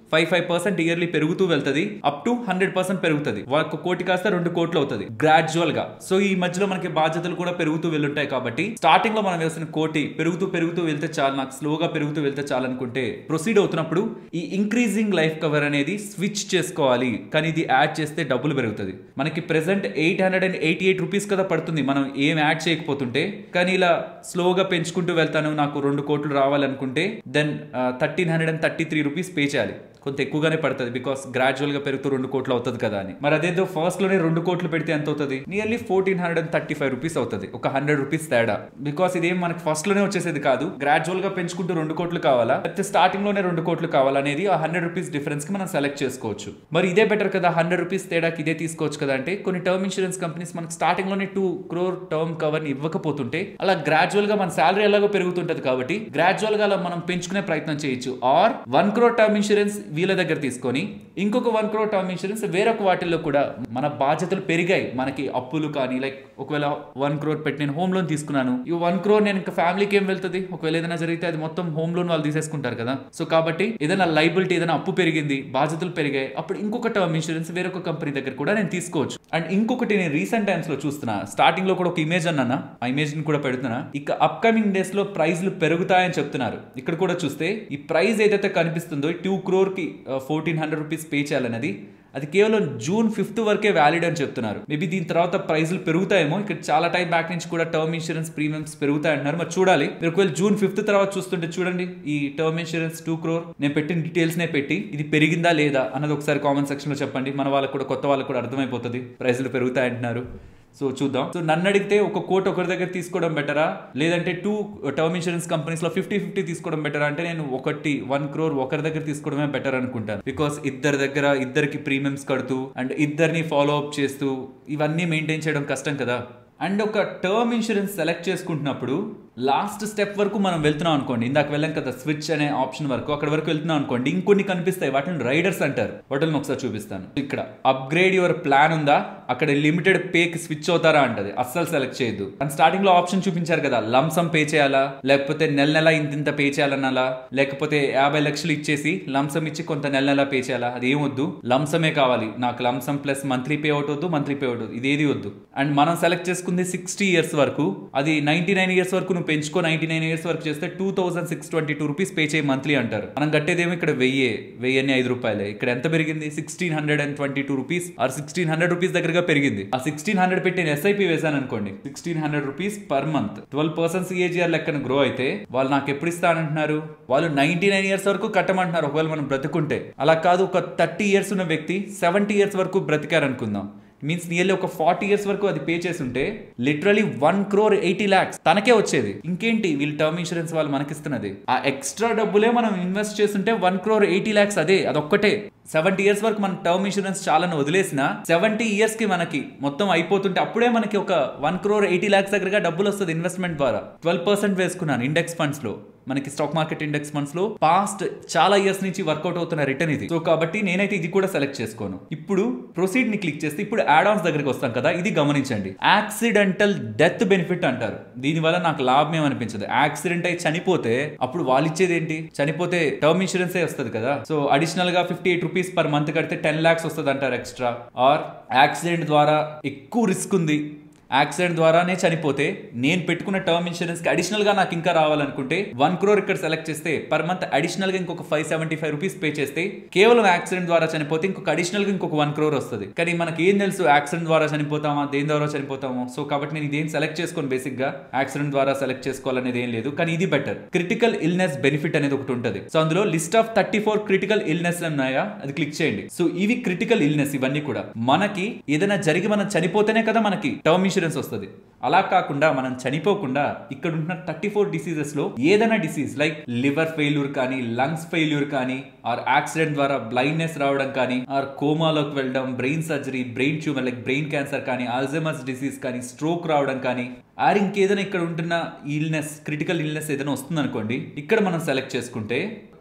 ఫైవ్ ఫైవ్ పర్సెంట్ ఇయర్లీ పెరుగుతూ వెళ్తది అప్ టు హండ్రెడ్ పర్సెంట్ పెరుగుతుంది ఒక కోటి కాస్త రెండు కోట్లు అవుతుంది గ్రాడ్యువల్ గా సో ఈ మధ్యలో మనకి బాధ్యతలు కూడా పెరుగుతూ వెళ్ళుంటాయి కాబట్టి స్టార్టింగ్ లో మనం వేసిన కోటి పెరుగుతూ పెరుగుతూ వెళ్తే చాలు నాకు స్లోగా పెరుగుతూ వెళ్తే చాలు అనుకుంటే ప్రొసీడ్ అవుతున్నప్పుడు ఈ ఇంక్రీజింగ్ లైఫ్ కవర్ అనేది స్విచ్ చేసుకోవాలి కానీ ఇది యాడ్ చేస్తే డబ్బులు పెరుగుతుంది మనకి present eight hundred and eighty eight rupees కదా పడుతుంది మనం ఏం యాడ్ చేయకపోతుంటే కానీ ఇలా స్లోగా పెంచుకుంటూ వెళ్తాను నాకు రెండు కోట్లు రావాలనుకుంటే then thirteen hundred and thirty three rupees pay చేయాలి కొంత ఎక్కువగానే పడుతుంది బికాస్ గ్రాడ్యువల్ గా పెరుగుతూ రెండు కోట్లు అవుతుంది కదా అని మరి అదేదో ఫస్ట్ లోనే రెండు కోట్లు పెడితే ఎంత అవుతుంది nearly fourteen hundred and thirty five rupees అవుతుంది ఒక హండ్రెడ్ రూపీస్ తేడా బికాస్ ఇదేం మనకి ఫస్ట్ లోనే వచ్చేసేది కాదు గ్రాడ్యువల్ గా పెంచుకుంటూ రెండు కోట్లు కావాలా లేకపోతే స్టార్టింగ్ లోనే రెండు కోట్లు కావాలనేది ఆ హండ్రెడ్ రూపీస్ డిఫరెన్స్ కి మనం సెలెక్ట్ చేసుకోవచ్చు మరి ఇదే బెటర్ కదా హండ్రెడ్ రూపీస్ తేడాకి ఇదే తీసుకోవచ్చు కదా అంటే కొన్ని టర్మ్ ఇన్సూరెన్స్ కంపెనీస్ మనకి స్టార్టింగ్ లోనే టూ క్రోర్ టర్మ్ కవర్ ని ఇవ్వకపోతుంటే అలా గ్రాడ్యువల్ గా మన శాలరీ ఎలాగో పెరుగుతుంటది కాబట్టి గ్రాడ్యువల్ గా అలా మనం పెంచుకునే ప్రయత్నం చేయొచ్చు or one crore term insurance వీళ్ళ దగ్గర తీసుకొని ఇంకొక వన్ క్రోర్ టర్మ్ ఇన్సూరెన్స్ వేరొక వాటిల్లో కూడా మన బాధ్యతలు పెరిగాయి మనకి అప్పులు కానీ లైక్ ఒకవేళ వన్ క్రోర్ పెట్టి నేను హోమ్ లోన్ తీసుకున్నాను ఈ వన్ క్రోర్ నేను ఇంకా ఫ్యామిలీకి ఏం వెళ్తుంది ఒకవేళ ఏదైనా జరిగితే అది మొత్తం హోమ్ లోన్ వాళ్ళు తీసేసుకుంటారు కదా సో కాబట్టి ఏదైనా లైబిలిటీ ఏదైనా అప్పు పెరిగింది బాధ్యతలు పెరిగాయి అప్పుడు ఇంకొక టర్మ్ ఇన్సూరెన్స్ వేరొక కంపెనీ దగ్గర కూడా నేను తీసుకోవచ్చు అండ్ ఇంకొకటి నేను రీసెంట్ టైమ్స్ లో చూస్తున్నా స్టార్టింగ్ లో కూడా ఒక ఇమేజ్ అన్నా ఆ ఇమేజ్ ని కూడా పెడుతున్నా ఇక అప్కమింగ్ డేస్ లో ప్రైజ్లు పెరుగుతాయని చెప్తున్నారు ఇక్కడ కూడా చూస్తే ఈ ప్రైస్ ఏదైతే కనిపిస్తుందో టూ క్రోర్ కి ఫోర్టీన్ హండ్రెడ్ రూపీస్ పే చేయాలన్నది అది కేవలం జూన్ ఫిఫ్త్ వరకే వ్యాలిడ్ అని చెప్తున్నారు మేబీ దీని తర్వాత ప్రైజ్లు పెరుగుతాయేమో ఇక్కడ చాలా టైం బ్యాక్ నుంచి కూడా టర్మ్ ఇన్సూరెన్స్ ప్రీమియమ్స్ పెరుగుతాయి అంటున్నారు మరి చూడాలి మీరు ఒకవేళ జూన్ ఫిఫ్త్ తర్వాత చూస్తుంటే చూడండి ఈ టర్మ్ ఇన్సూరెన్స్ టూ క్రోర్ నేను పెట్టిన డీటెయిల్స్ నే పెట్టి ఇది పెరిగిందా లేదా అన్నది ఒకసారి కామెంట్ సెక్షన్ లో చెప్పండి మన వాళ్ళకి కూడా కొత్త వాళ్ళకి కూడా అర్థమైపోతుంది ప్రైజ్లు పెరుగుతాయి అంటున్నారు సో చూద్దాం సో నన్ను అడిగితే ఒక కోట్ ఒకరి దగ్గర తీసుకోవడం బెటరా లేదంటే టూ టర్మ్ ఇన్సూరెన్స్ కంపెనీస్ లో ఫిఫ్టీ ఫిఫ్టీ తీసుకోవడం బెటరా అంటే నేను ఒకటి వన్ క్రోర్ ఒకరి దగ్గర తీసుకోవడమే బెటర్ అనుకుంటాను బికాస్ ఇద్దరి దగ్గర ఇద్దరికి ప్రీమియమ్స్ కడుతూ అండ్ ఇద్దరిని ఫాలో అప్ చేస్తూ ఇవన్నీ మెయింటైన్ చేయడం కష్టం కదా అండ్ ఒక టర్మ్ ఇన్సూరెన్స్ సెలెక్ట్ చేసుకుంటున్నప్పుడు లాస్ట్ స్టెప్ వరకు మనం వెళ్తున్నాం అనుకోండి ఇందాక వెళ్ళాం కదా స్విచ్ అనే ఆప్షన్ వరకు అక్కడ వరకు వెళ్తున్నాం అనుకోండి ఇంకొన్ని కనిపిస్తాయి వాటిని రైడర్స్ అంటారు వాటిని ఒకసారి చూపిస్తాను ఇక్కడ అప్గ్రేడ్ యువర్ ప్లాన్ ఉందా అక్కడ లిమిటెడ్ పేకి స్విచ్ అవుతారా అంటది అస్సలు సెలెక్ట్ చేయొద్దు అండ్ స్టార్టింగ్ లో ఆప్షన్ చూపించారు కదా లంసమ్ పే చేయాలా లేకపోతే నెల నెల ఇంత ఇంత పే చేయాలన్నాలా లేకపోతే యాభై లక్షలు ఇచ్చేసి లంసమ్ ఇచ్చి కొంత నెల నెల పే చేయాలా అది ఏం వద్దు లంసమే కావాలి నాకు lumpsum plus monthly payout వద్దు మంత్లీ పే అవుట్ వద్దు ఇదేది వద్దు అండ్ మనం సెలెక్ట్ చేసుకుంది సిక్స్టీ ఇయర్స్ వరకు అది నైన్టీ నైన్ ఇయర్స్ వరకు నువ్వు పెంచుకో నైన్టీ నైన్ ఇయర్స్ వరకు చేస్తే two thousand six twenty two rupees pay చేయి మంత్లీ అంటారు మనం కట్టేదేమో ఇక్కడ వెయ్యి వెయ్యి అని ఐదు రూపాయలే ఇక్కడ ఎంత పెరిగింది sixteen hundred and twenty two rupees or sixteen hundred rupees దగ్గరగా పెరిగింది ఆ సిక్స్టీన్ హండ్రెడ్ పెట్టి నేను ఎస్ఐపి వేసాను అనుకోండి sixteen hundred rupees per month twelve percent CAGR లెక్కన గ్రో అయితే వాళ్ళు నాకు ఎప్పుడు ఇస్తానంటున్నారు వాళ్ళు నైన్టీ నైన్ ఇయర్స్ వరకు కట్టమంటున్నారు ఒకవేళ మనం బ్రతుకుంటే అలా కాదు ఒక థర్టీ ఇయర్స్ ఉన్న వ్యక్తి సెవెంటీ ఇయర్స్ వరకు బ్రతికారనుకుందాం మీన్స్ నియర్లీ ఒక ఫార్టీ ఇయర్స్ వరకు అది పే చేసి ఉంటే literally one crore eighty lakhs తనకే వచ్చేది ఇంకేంటి వీళ్ళు టర్మ్ ఇన్సూరెన్స్ వాళ్ళు మనకిస్తున్నది ఆ ఎక్స్ట్రా డబ్బులే మనం ఇన్వెస్ట్ చేస్తుంటే వన్ క్రోర్ ఎయిటీ ల్యాక్స్ అదే అదొక్కటే సెవెంటీ ఇయర్స్ వరకు మన టర్మ్ ఇన్సూరెన్స్ చాలా వదిలేసిన సెవెంటీ ఇయర్స్ కి మనకి మొత్తం అయిపోతుంటే అప్పుడే మనకి ఒక వన్ క్రోర్ ఎయిటీ ల్యాక్స్ దగ్గరగా డబ్బులు వస్తుంది ఇన్వెస్ట్మెంట్ ద్వారా ట్వెల్వ్ పర్సెంట్ వేసుకున్నాను ఇండెక్స్ ఫండ్స్ లో మనకి స్టాక్ మార్కెట్ ఇండెక్స్ ఫండ్స్ లో పాస్ట్ చాలా ఇయర్స్ నుంచి వర్కౌట్ అవుతున్న రిటర్న్ ఇది సో కాబట్టి నేనైతే ఇది కూడా సెలెక్ట్ చేసుకోను ఇప్పుడు ప్రొసీడ్ ని క్లిక్ చేస్తే ఇప్పుడు యాడ్ ఆన్స్ దగ్గరికి వస్తాం కదా ఇది గమనించండి యాక్సిడెంటల్ డెత్ బెనిఫిట్ అంటారు దీని వల్ల నాకు లాభం ఏమనిపించదు యాక్సిడెంట్ అయి చనిపోతే అప్పుడు వాళ్ళు ఇచ్చేది ఏంటి చనిపోతే టర్మ్ ఇన్సూరెన్స్ వస్తుంది కదా సో అడిషనల్ గా fifty eight rupees per month కడితే టెన్ లాక్స్ వస్తుంది అంటారు ఎక్స్ట్రా ఆర్ యాక్సిడెంట్ ద్వారా ఎక్కువ రిస్క్ ఉంది యాక్సిడెంట్ ద్వారానే చనిపోతే నేను పెట్టుకున్న టర్మ్ ఇన్సూరెన్స్ కి అడిషనల్ గా నాకు ఇంకా రావాలనుకుంటే వన్ క్రోర్ ఇక్కడ సెలెక్ట్ చేస్తే పర్ మంత్ అడిషనల్ గా ఇంకొక five seventy five rupees pay చేస్తే కేవలం యాక్సిడెంట్ ద్వారా చనిపోతే ఇంకొక అడిషనల్ గా ఇంకొక వన్ క్రోర్ వస్తుంది కానీ మనకి ఏం తెలుసు యాక్సిడెంట్ ద్వారా చనిపోతామా దేని ద్వారా చనిపోతామో సో కాబట్టి నేను ఇదేం సెలెక్ట్ చేసుకోను బేసిక్ గా యాక్సిడెంట్ ద్వారా సెలెక్ట్ చేసుకోవాలనేది ఏం లేదు కానీ ఇది బెటర్ క్రిటికల్ ఇల్నెస్ బెనిఫిట్ అనేది ఒకటి ఉంటుంది సో అందులో list of thirty four critical illness ఉన్నాయా అది క్లిక్ చేయండి సో ఇవి క్రిటికల్ ఇల్నెస్ ఇవన్నీ కూడా మనకి ఏదైనా జరిగి మనం చనిపోతేనే కదా మనకి టర్మ్ ఇన్సూరెన్స్ వస్తుంది అలా కాకుండా మనం చనిపోకుండా ఇక్కడ ఉంటున్న థర్టీ ఫోర్ డిసీజెస్ లో ఏదైనా డిసీజ్ లైక్ లివర్ ఫెయిల్యూర్ కానీ లంగ్స్ ఫెయిల్యూర్ కానీ ఆర్ యాక్సిడెంట్ ద్వారా బ్లైండ్నెస్ రావడం కానీ ఆర్ కోమాలోకి వెళ్ళడం brain surgery brain tumour like brain cancer కానీ అల్జమర్స్ డిసీజ్ కానీ స్ట్రోక్ రావడం కానీ ఆర్ ఇంకేదైనా ఇక్కడ ఉంటున్న ఇల్నెస్ క్రిటికల్ ఇల్నెస్ ఏదైనా వస్తుంది అనుకోండి ఇక్కడ మనం సెలెక్ట్ చేసుకుంటే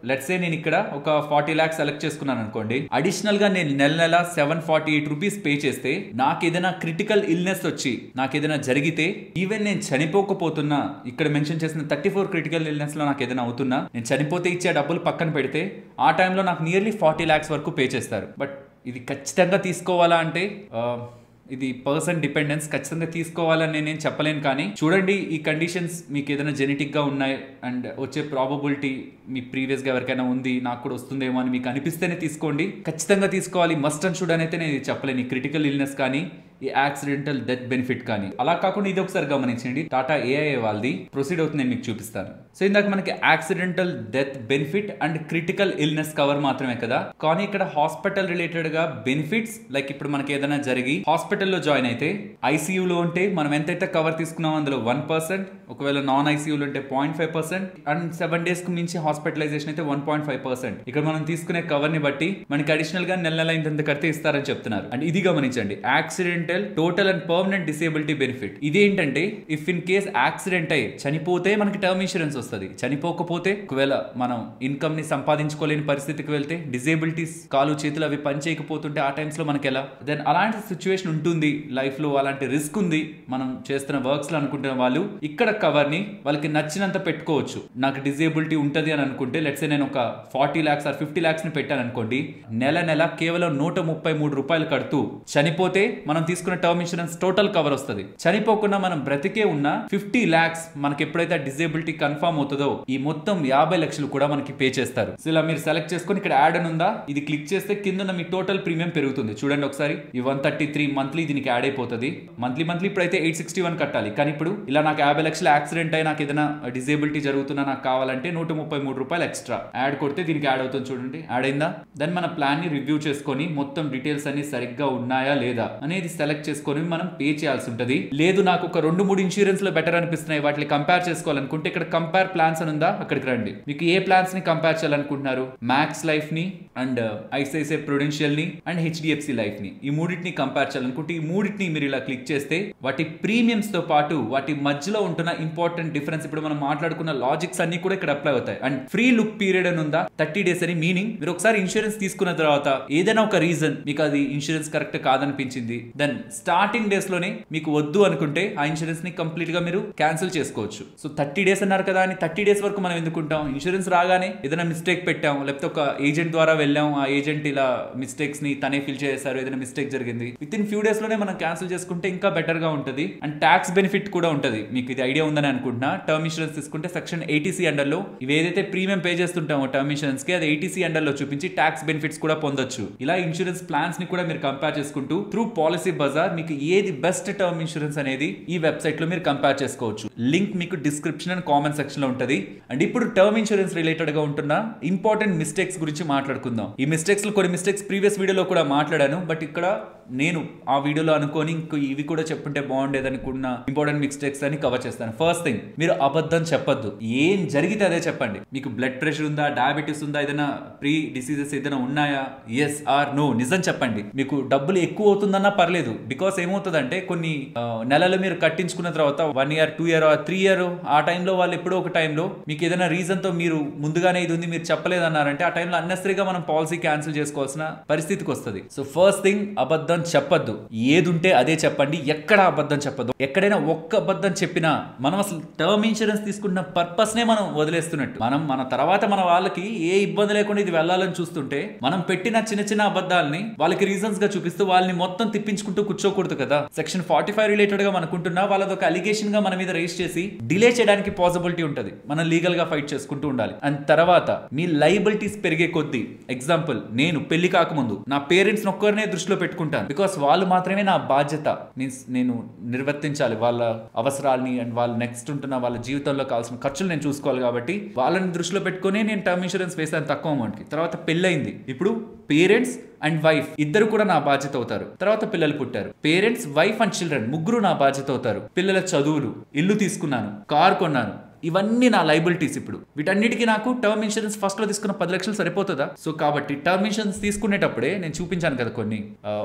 లెట్స్ సే నేను ఇక్కడ ఒక ఫార్టీ ల్యాక్స్ సెలెక్ట్ చేసుకున్నాను అనుకోండి అడిషనల్ గా నేను నెల నెల seven forty eight rupees pay చేస్తే నాకు ఏదైనా క్రిటికల్ ఇల్నెస్ వచ్చి నాకు ఏదైనా జరిగితే ఈవెన్ నేను చనిపోకపోతున్నా ఇక్కడ మెన్షన్ చేసిన థర్టీ ఫోర్ క్రిటికల్ ఇల్నెస్ లో నాకు ఏదైనా అవుతున్నా నేను చనిపోతే ఇచ్చే డబ్బులు పక్కన పెడితే ఆ టైంలో నాకు నియర్లీ ఫార్టీ ల్యాక్స్ వరకు పే చేస్తారు బట్ ఇది ఖచ్చితంగా తీసుకోవాలా అంటే ఆ, ఇది పర్సన్ డిపెండెన్స్ ఖచ్చితంగా తీసుకోవాలని నేనేం చెప్పలేను కానీ చూడండి ఈ కండిషన్స్ మీకు ఏదైనా జెనెటిక్ గా ఉన్నాయి అండ్ వచ్చే ప్రాబబిలిటీ మీ ప్రీవియస్ గా ఎవరికైనా ఉంది నాకు కూడా వస్తుందేమో అని మీకు అనిపిస్తేనే తీసుకోండి ఖచ్చితంగా తీసుకోవాలి మస్ట్ అండ్ షుడ్ అని అయితే నేను ఇది చెప్పలేను ఈ క్రిటికల్ ఇల్నెస్ కానీ ఈ యాక్సిడెంటల్ డెత్ బెనిఫిట్ కానీ అలా కాకుండా ఇది ఒకసారి గమనించండి టాటా ఏఐ వాళ్ళది ప్రొసీడ్ అవుతుంది నేను మీకు చూపిస్తాను సో ఇందాక మనకి accidental death benefit and critical illness cover మాత్రమే కదా కానీ ఇక్కడ హాస్పిటల్ రిలేటెడ్ గా బెనిఫిట్స్ లైక్ ఇప్పుడు మనకి ఏదైనా జరిగి హాస్పిటల్లో జాయిన్ అయితే ఐసీయూలో ఉంటే మనం ఎంతైతే కవర్ తీసుకున్నామో అందులో వన్ పర్సెంట్ ఒకవేళ నాన్ ఐసీయూలో ఉంటే point five percent and seven days కు మించి హాస్పిటలైజేషన్ అయితే వన్ పాయింట్ ఫైవ్ పర్సెంట్ ఇక్కడ మనం తీసుకునే కవర్ ని బట్టి మనకి అడిషనల్ గా నెల నెల ఇంత కడితే ఇస్తారని చెప్తున్నారు అండ్ ఇది గమనించండి accidental total and permanent disability benefit ఇదేంటంటే ఇఫ్ ఇన్ కేస్ యాక్సిడెంట్ అయ్యి చనిపోతే మనకి టర్మ్ ఇన్సూరెన్స్ వస్తుంది చనిపోకపోతే ఒకవేళ మనం ఇన్కమ్ ని సంపాదించుకోలేని పరిస్థితికి వెళ్తే డిసేబిలిటీస్ కాలు చేతులు అవి పని చేయకపోతుంటే ఆ టైమ్స్ లో మనకి ఎలా దెన్ అలాంటి సిచ్యువేషన్ ఉంటుంది లైఫ్ లో అలాంటి రిస్క్ ఉంది మనం చేస్తున్న వర్క్స్ లో అనుకుంటున్న వాళ్ళు ఇక్కడ కవర్ ని వాళ్ళకి నచ్చినంత పెట్టుకోవచ్చు నాకు డిజేబిలిటీ ఉంటది అని అనుకుంటే లెట్స్ నేను ఒక forty lakhs or fifty lakhs ని పెట్టాను అనుకోండి నెల నెల కేవలం నూట ముప్పై మూడు రూపాయలు కడుతూ చనిపోతే మనం తీసుకున్న టర్మ్ ఇన్సూరెన్స్ టోటల్ కవర్ వస్తుంది చనిపోకుండా మనం బ్రతికే ఉన్న ఫిఫ్టీ లాక్స్ మనకి ఎప్పుడైతే డిజేబిలిటీ కన్ఫర్మ్ అవుతుందో ఈ మొత్తం యాభై లక్షలు కూడా మనకి పే చేస్తారు సో ఇలా మీరు సెలెక్ట్ చేసుకొని ఇక్కడ యాడ్ అని ఉందా ఇది క్లిక్ చేస్తే కింద మీ టోటల్ ప్రీమియం పెరుగుతుంది చూడండి ఒకసారి ఈ వన్ థర్టీ త్రీ మంత్లీ దీనికి యాడ్ అయిపోతుంది మంత్లీ మంత్లీ ఇప్పుడైతే ఎయిట్ సిక్స్టీ వన్ కట్టాలి కానీ ఇప్పుడు ఇలా నాకు యాభై లక్షల యాక్సిడెంట్ అయి నాకు ఏదైనా డిజేబిలిటీ జరుగుతున్నా నాకు కావాలంటే నూట ముప్పై మూడు రూపాయలు ఎక్స్ట్రా యాడ్ కొడితే దీనికి యాడ్ అవుతుంది చూడండి యాడ్ అయిందా దెన్ మన ప్లాన్ ని రివ్యూ చేసుకొని మొత్తం డీటెయిల్స్ అన్ని సరిగ్గా ఉన్నాయా లేదా అనేది సెలెక్ట్ చేసుకొని మనం పే చేయాల్సి ఉంటుంది లేదు నాకు ఒక రెండు మూడు ఇన్సూరెన్స్ లో బెటర్ అనిపిస్తున్నాయి వాటిని కంపేర్ చేసుకోవాలనుకుంటే ఇక్కడ కంపేర్ ప్లాన్స్ అని ఉందా అక్కడికి రండి మీకు ఏ ప్లాన్స్ ని కంపేర్ చేయాలనుకుంటున్నారు మ్యాక్స్ లైఫ్ ని అండ్ ఐసిఐసిఐ ప్రొడెన్షియల్ ని అండ్ హెచ్డిఎఫ్సి లైఫ్ ని ఈ మూడింటిని కంపేర్ చేయాలనుకుంటే ఈ మూడింటిని మీరు ఇలా క్లిక్ చేస్తే వాటి ప్రీమియమ్స్ తో పాటు వాటి మధ్యలో ఉంటున్న ఇంపార్టెంట్ డిఫరెన్స్ ఇప్పుడు మనం మాట్లాడుకున్న లాజిక్స్ అన్ని కూడా ఇక్కడ అప్లై అవుతాయి అండ్ ఫ్రీ లుక్ పీరియడ్ అని ఉందా థర్టీ డేస్ అని మీనింగ్ మీరు ఒకసారి ఇన్సూరెన్స్ తీసుకున్న తర్వాత ఏదైనా ఒక రీజన్ మీకు అది ఇన్సూరెన్స్ కరెక్ట్ కాదనిపించింది దెన్ స్టార్టింగ్ డేస్ లోనే మీకు వద్దు అనుకుంటే ఆ ఇన్సూరెన్స్ ని కంప్లీట్ గా మీరు క్యాన్సిల్ చేసుకోవచ్చు సో థర్టీ డేస్ అన్నారు కదా అని థర్టీ డేస్ వరకు మనం ఎందుకుంటాం ఇన్సూరెన్స్ రాగానే ఏదైనా మిస్టేక్ పెట్టాం లేకపోతే ఒక ఏజెంట్ ద్వారా వెళ్ళాం ఆ ఏజెంట్ ఇలా మిస్టేక్స్ ని తనే ఫిల్ చేశారు ఏదైనా మిస్టేక్ జరిగింది విత్ ఇన్ ఫ్యూ డేస్ లోనే మనం క్యాన్సిల్ చేసుకుంటే ఇంకా బెటర్ గా ఉంటుంది అండ్ ట్యాక్స్ బెనిఫిట్ కూడా ఉంటుంది మీకు ఇది ఐడియా ఉందని అనుకుంటున్నా టర్మ్ ఇన్సూరెన్స్ తీసుకుంటే సెక్షన్ ఎయిటీసీ అండర్ లో ఇవి ఏదైతే ప్రీమియం పే చేస్తుంటామో టర్మ్ ఇన్సూరెన్స్ కి అది ఎయిటీసీ అండర్ లో చూపించి ట్యాక్స్ బెనిఫిట్స్ కూడా పొందొచ్చు ఇలా ఇన్సూరెన్స్ ప్లాన్స్ ని కూడా మీరు కంపేర్ చేసుకుంటూ త్రూ పాలసీ బజార్ మీకు ఏది బెస్ట్ టర్మ్ ఇన్సూరెన్స్ అనేది ఈ వెబ్సైట్ లో మీరు కంపేర్ చేసుకోవచ్చు లింక్ మీకు డిస్క్రిప్షన్ అండ్ కామెంట్ సెక్షన్ లో ఉంటుంది అండ్ ఇప్పుడు టర్మ్ ఇన్సూరెన్స్ రిలేటెడ్ గా ఉంటున్న ఇంపార్టెంట్ మిస్టేక్స్ గురించి మాట్లాడుకుందాం ఈ మిస్టేక్స్ లో కొన్ని మిస్టేక్స్ ప్రీవియస్ వీడియోలో కూడా మాట్లాడాను బట్ ఇక్కడ నేను ఆ వీడియోలో అనుకొని ఇంకో ఇవి కూడా చెప్పుంటే బాగుండేది అనుకున్న ఇంపార్టెంట్ మిస్టేక్స్ అని కవర్ చేస్తాను ఫస్ట్ థింగ్ మీరు అబద్ధం చెప్పొద్దు ఏం జరిగితే అదే చెప్పండి మీకు బ్లడ్ ప్రెషర్ ఉందా డయాబెటీస్ ఉందా ఏదైనా ప్రీ డిసీజెస్ ఏదైనా ఉన్నాయా ఎస్ ఆర్ నో నిజం చెప్పండి మీకు డబ్బులు ఎక్కువ అవుతుందన్నా పర్లేదు బికాస్ ఏమవుతుందంటే కొన్ని ఆ, నెలలు మీరు కట్టించుకున్న తర్వాత one year two year three year ఆ టైంలో వాళ్ళు ఎప్పుడో ఒక టైంలో మీకు ఏదైనా రీజన్ తో మీరు ముందుగానే ఇది ఉంది మీరు చెప్పలేదన్నారంటే ఆ టైంలో అన్నెసరీగా మనం పాలసీ క్యాన్సిల్ చేసుకోవాల్సిన పరిస్థితికి వస్తుంది సో ఫస్ట్ థింగ్ అబద్ధం చెప్పొద్దు ఏది ఉంటే అదే చెప్పండి ఎక్కడ అబద్ధం చెప్పొద్దు ఎక్కడైనా ఒక్క అబద్ధం చెప్పినా మనం అసలు టర్మ్ ఇన్సూరెన్స్ తీసుకున్న పర్పస్ నే మనం వదిలేస్తున్నట్టు మనం మన తర్వాత మన వాళ్ళకి ఏ ఇబ్బంది లేకుండా ఇది వెళ్ళాలని చూస్తుంటే మనం పెట్టిన చిన్న చిన్న అబద్ధాలని వాళ్ళకి రీజన్స్ గా చూపిస్తూ వాళ్ళని మొత్తం తిప్పించుకుంటూ కూర్చోకూడదు కదా సెక్షన్ ఫార్టీ ఫైవ్ రిలేటెడ్ గా మనకుంటున్నా వాళ్ళది ఒక అలిగేషన్ గా మన మీద రేస్ చేసి డిలే చేయడానికి పాసిబిలిటీ ఉంటుంది మనం లీగల్ గా ఫైట్ చేసుకుంటూ ఉండాలి అండ్ తర్వాత మీ లైబిలిటీస్ పెరిగే కొద్దీ ఎగ్జాంపుల్ నేను పెళ్లి కాకముందు నా పేరెంట్స్ ఒక్కరినే దృష్టిలో పెట్టుకుంటాను బికాస్ వాళ్ళు మాత్రమే నా బాధ్యత మీన్స్ నేను నిర్వర్తించాలి వాళ్ళ అవసరాలని అండ్ వాళ్ళు నెక్స్ట్ ఉంటున్న వాళ్ళ జీవితంలో కావాల్సిన ఖర్చులు నేను చూసుకోవాలి కాబట్టి వాళ్ళని దృష్టిలో పెట్టుకుని నేను టర్మ్ ఇన్సూరెన్స్ వేసాను తక్కువ అమౌంట్కి తర్వాత పెళ్ళయింది ఇప్పుడు పేరెంట్స్ అండ్ వైఫ్ ఇద్దరు కూడా నా బాధ్యత అవుతారు తర్వాత పిల్లలు పుట్టారు పేరెంట్స్ వైఫ్ అండ్ చిల్డ్రన్ ముగ్గురు నా బాధ్యత అవుతారు పిల్లల చదువులు ఇల్లు తీసుకున్నాను కార్ కొన్నాను ఇవన్నీ నా లైబిలిటీస్ ఇప్పుడు వీటన్నిటికీ నాకు టర్మ్ ఇన్సూరెన్స్ ఫస్ట్ లో తీసుకున్న పది లక్షలు సరిపోతుందా సో కాబట్టి టర్మ్ ఇన్సూరెన్స్ తీసుకునేటప్పుడే నేను చూపించాను కదా కొన్ని ఆ,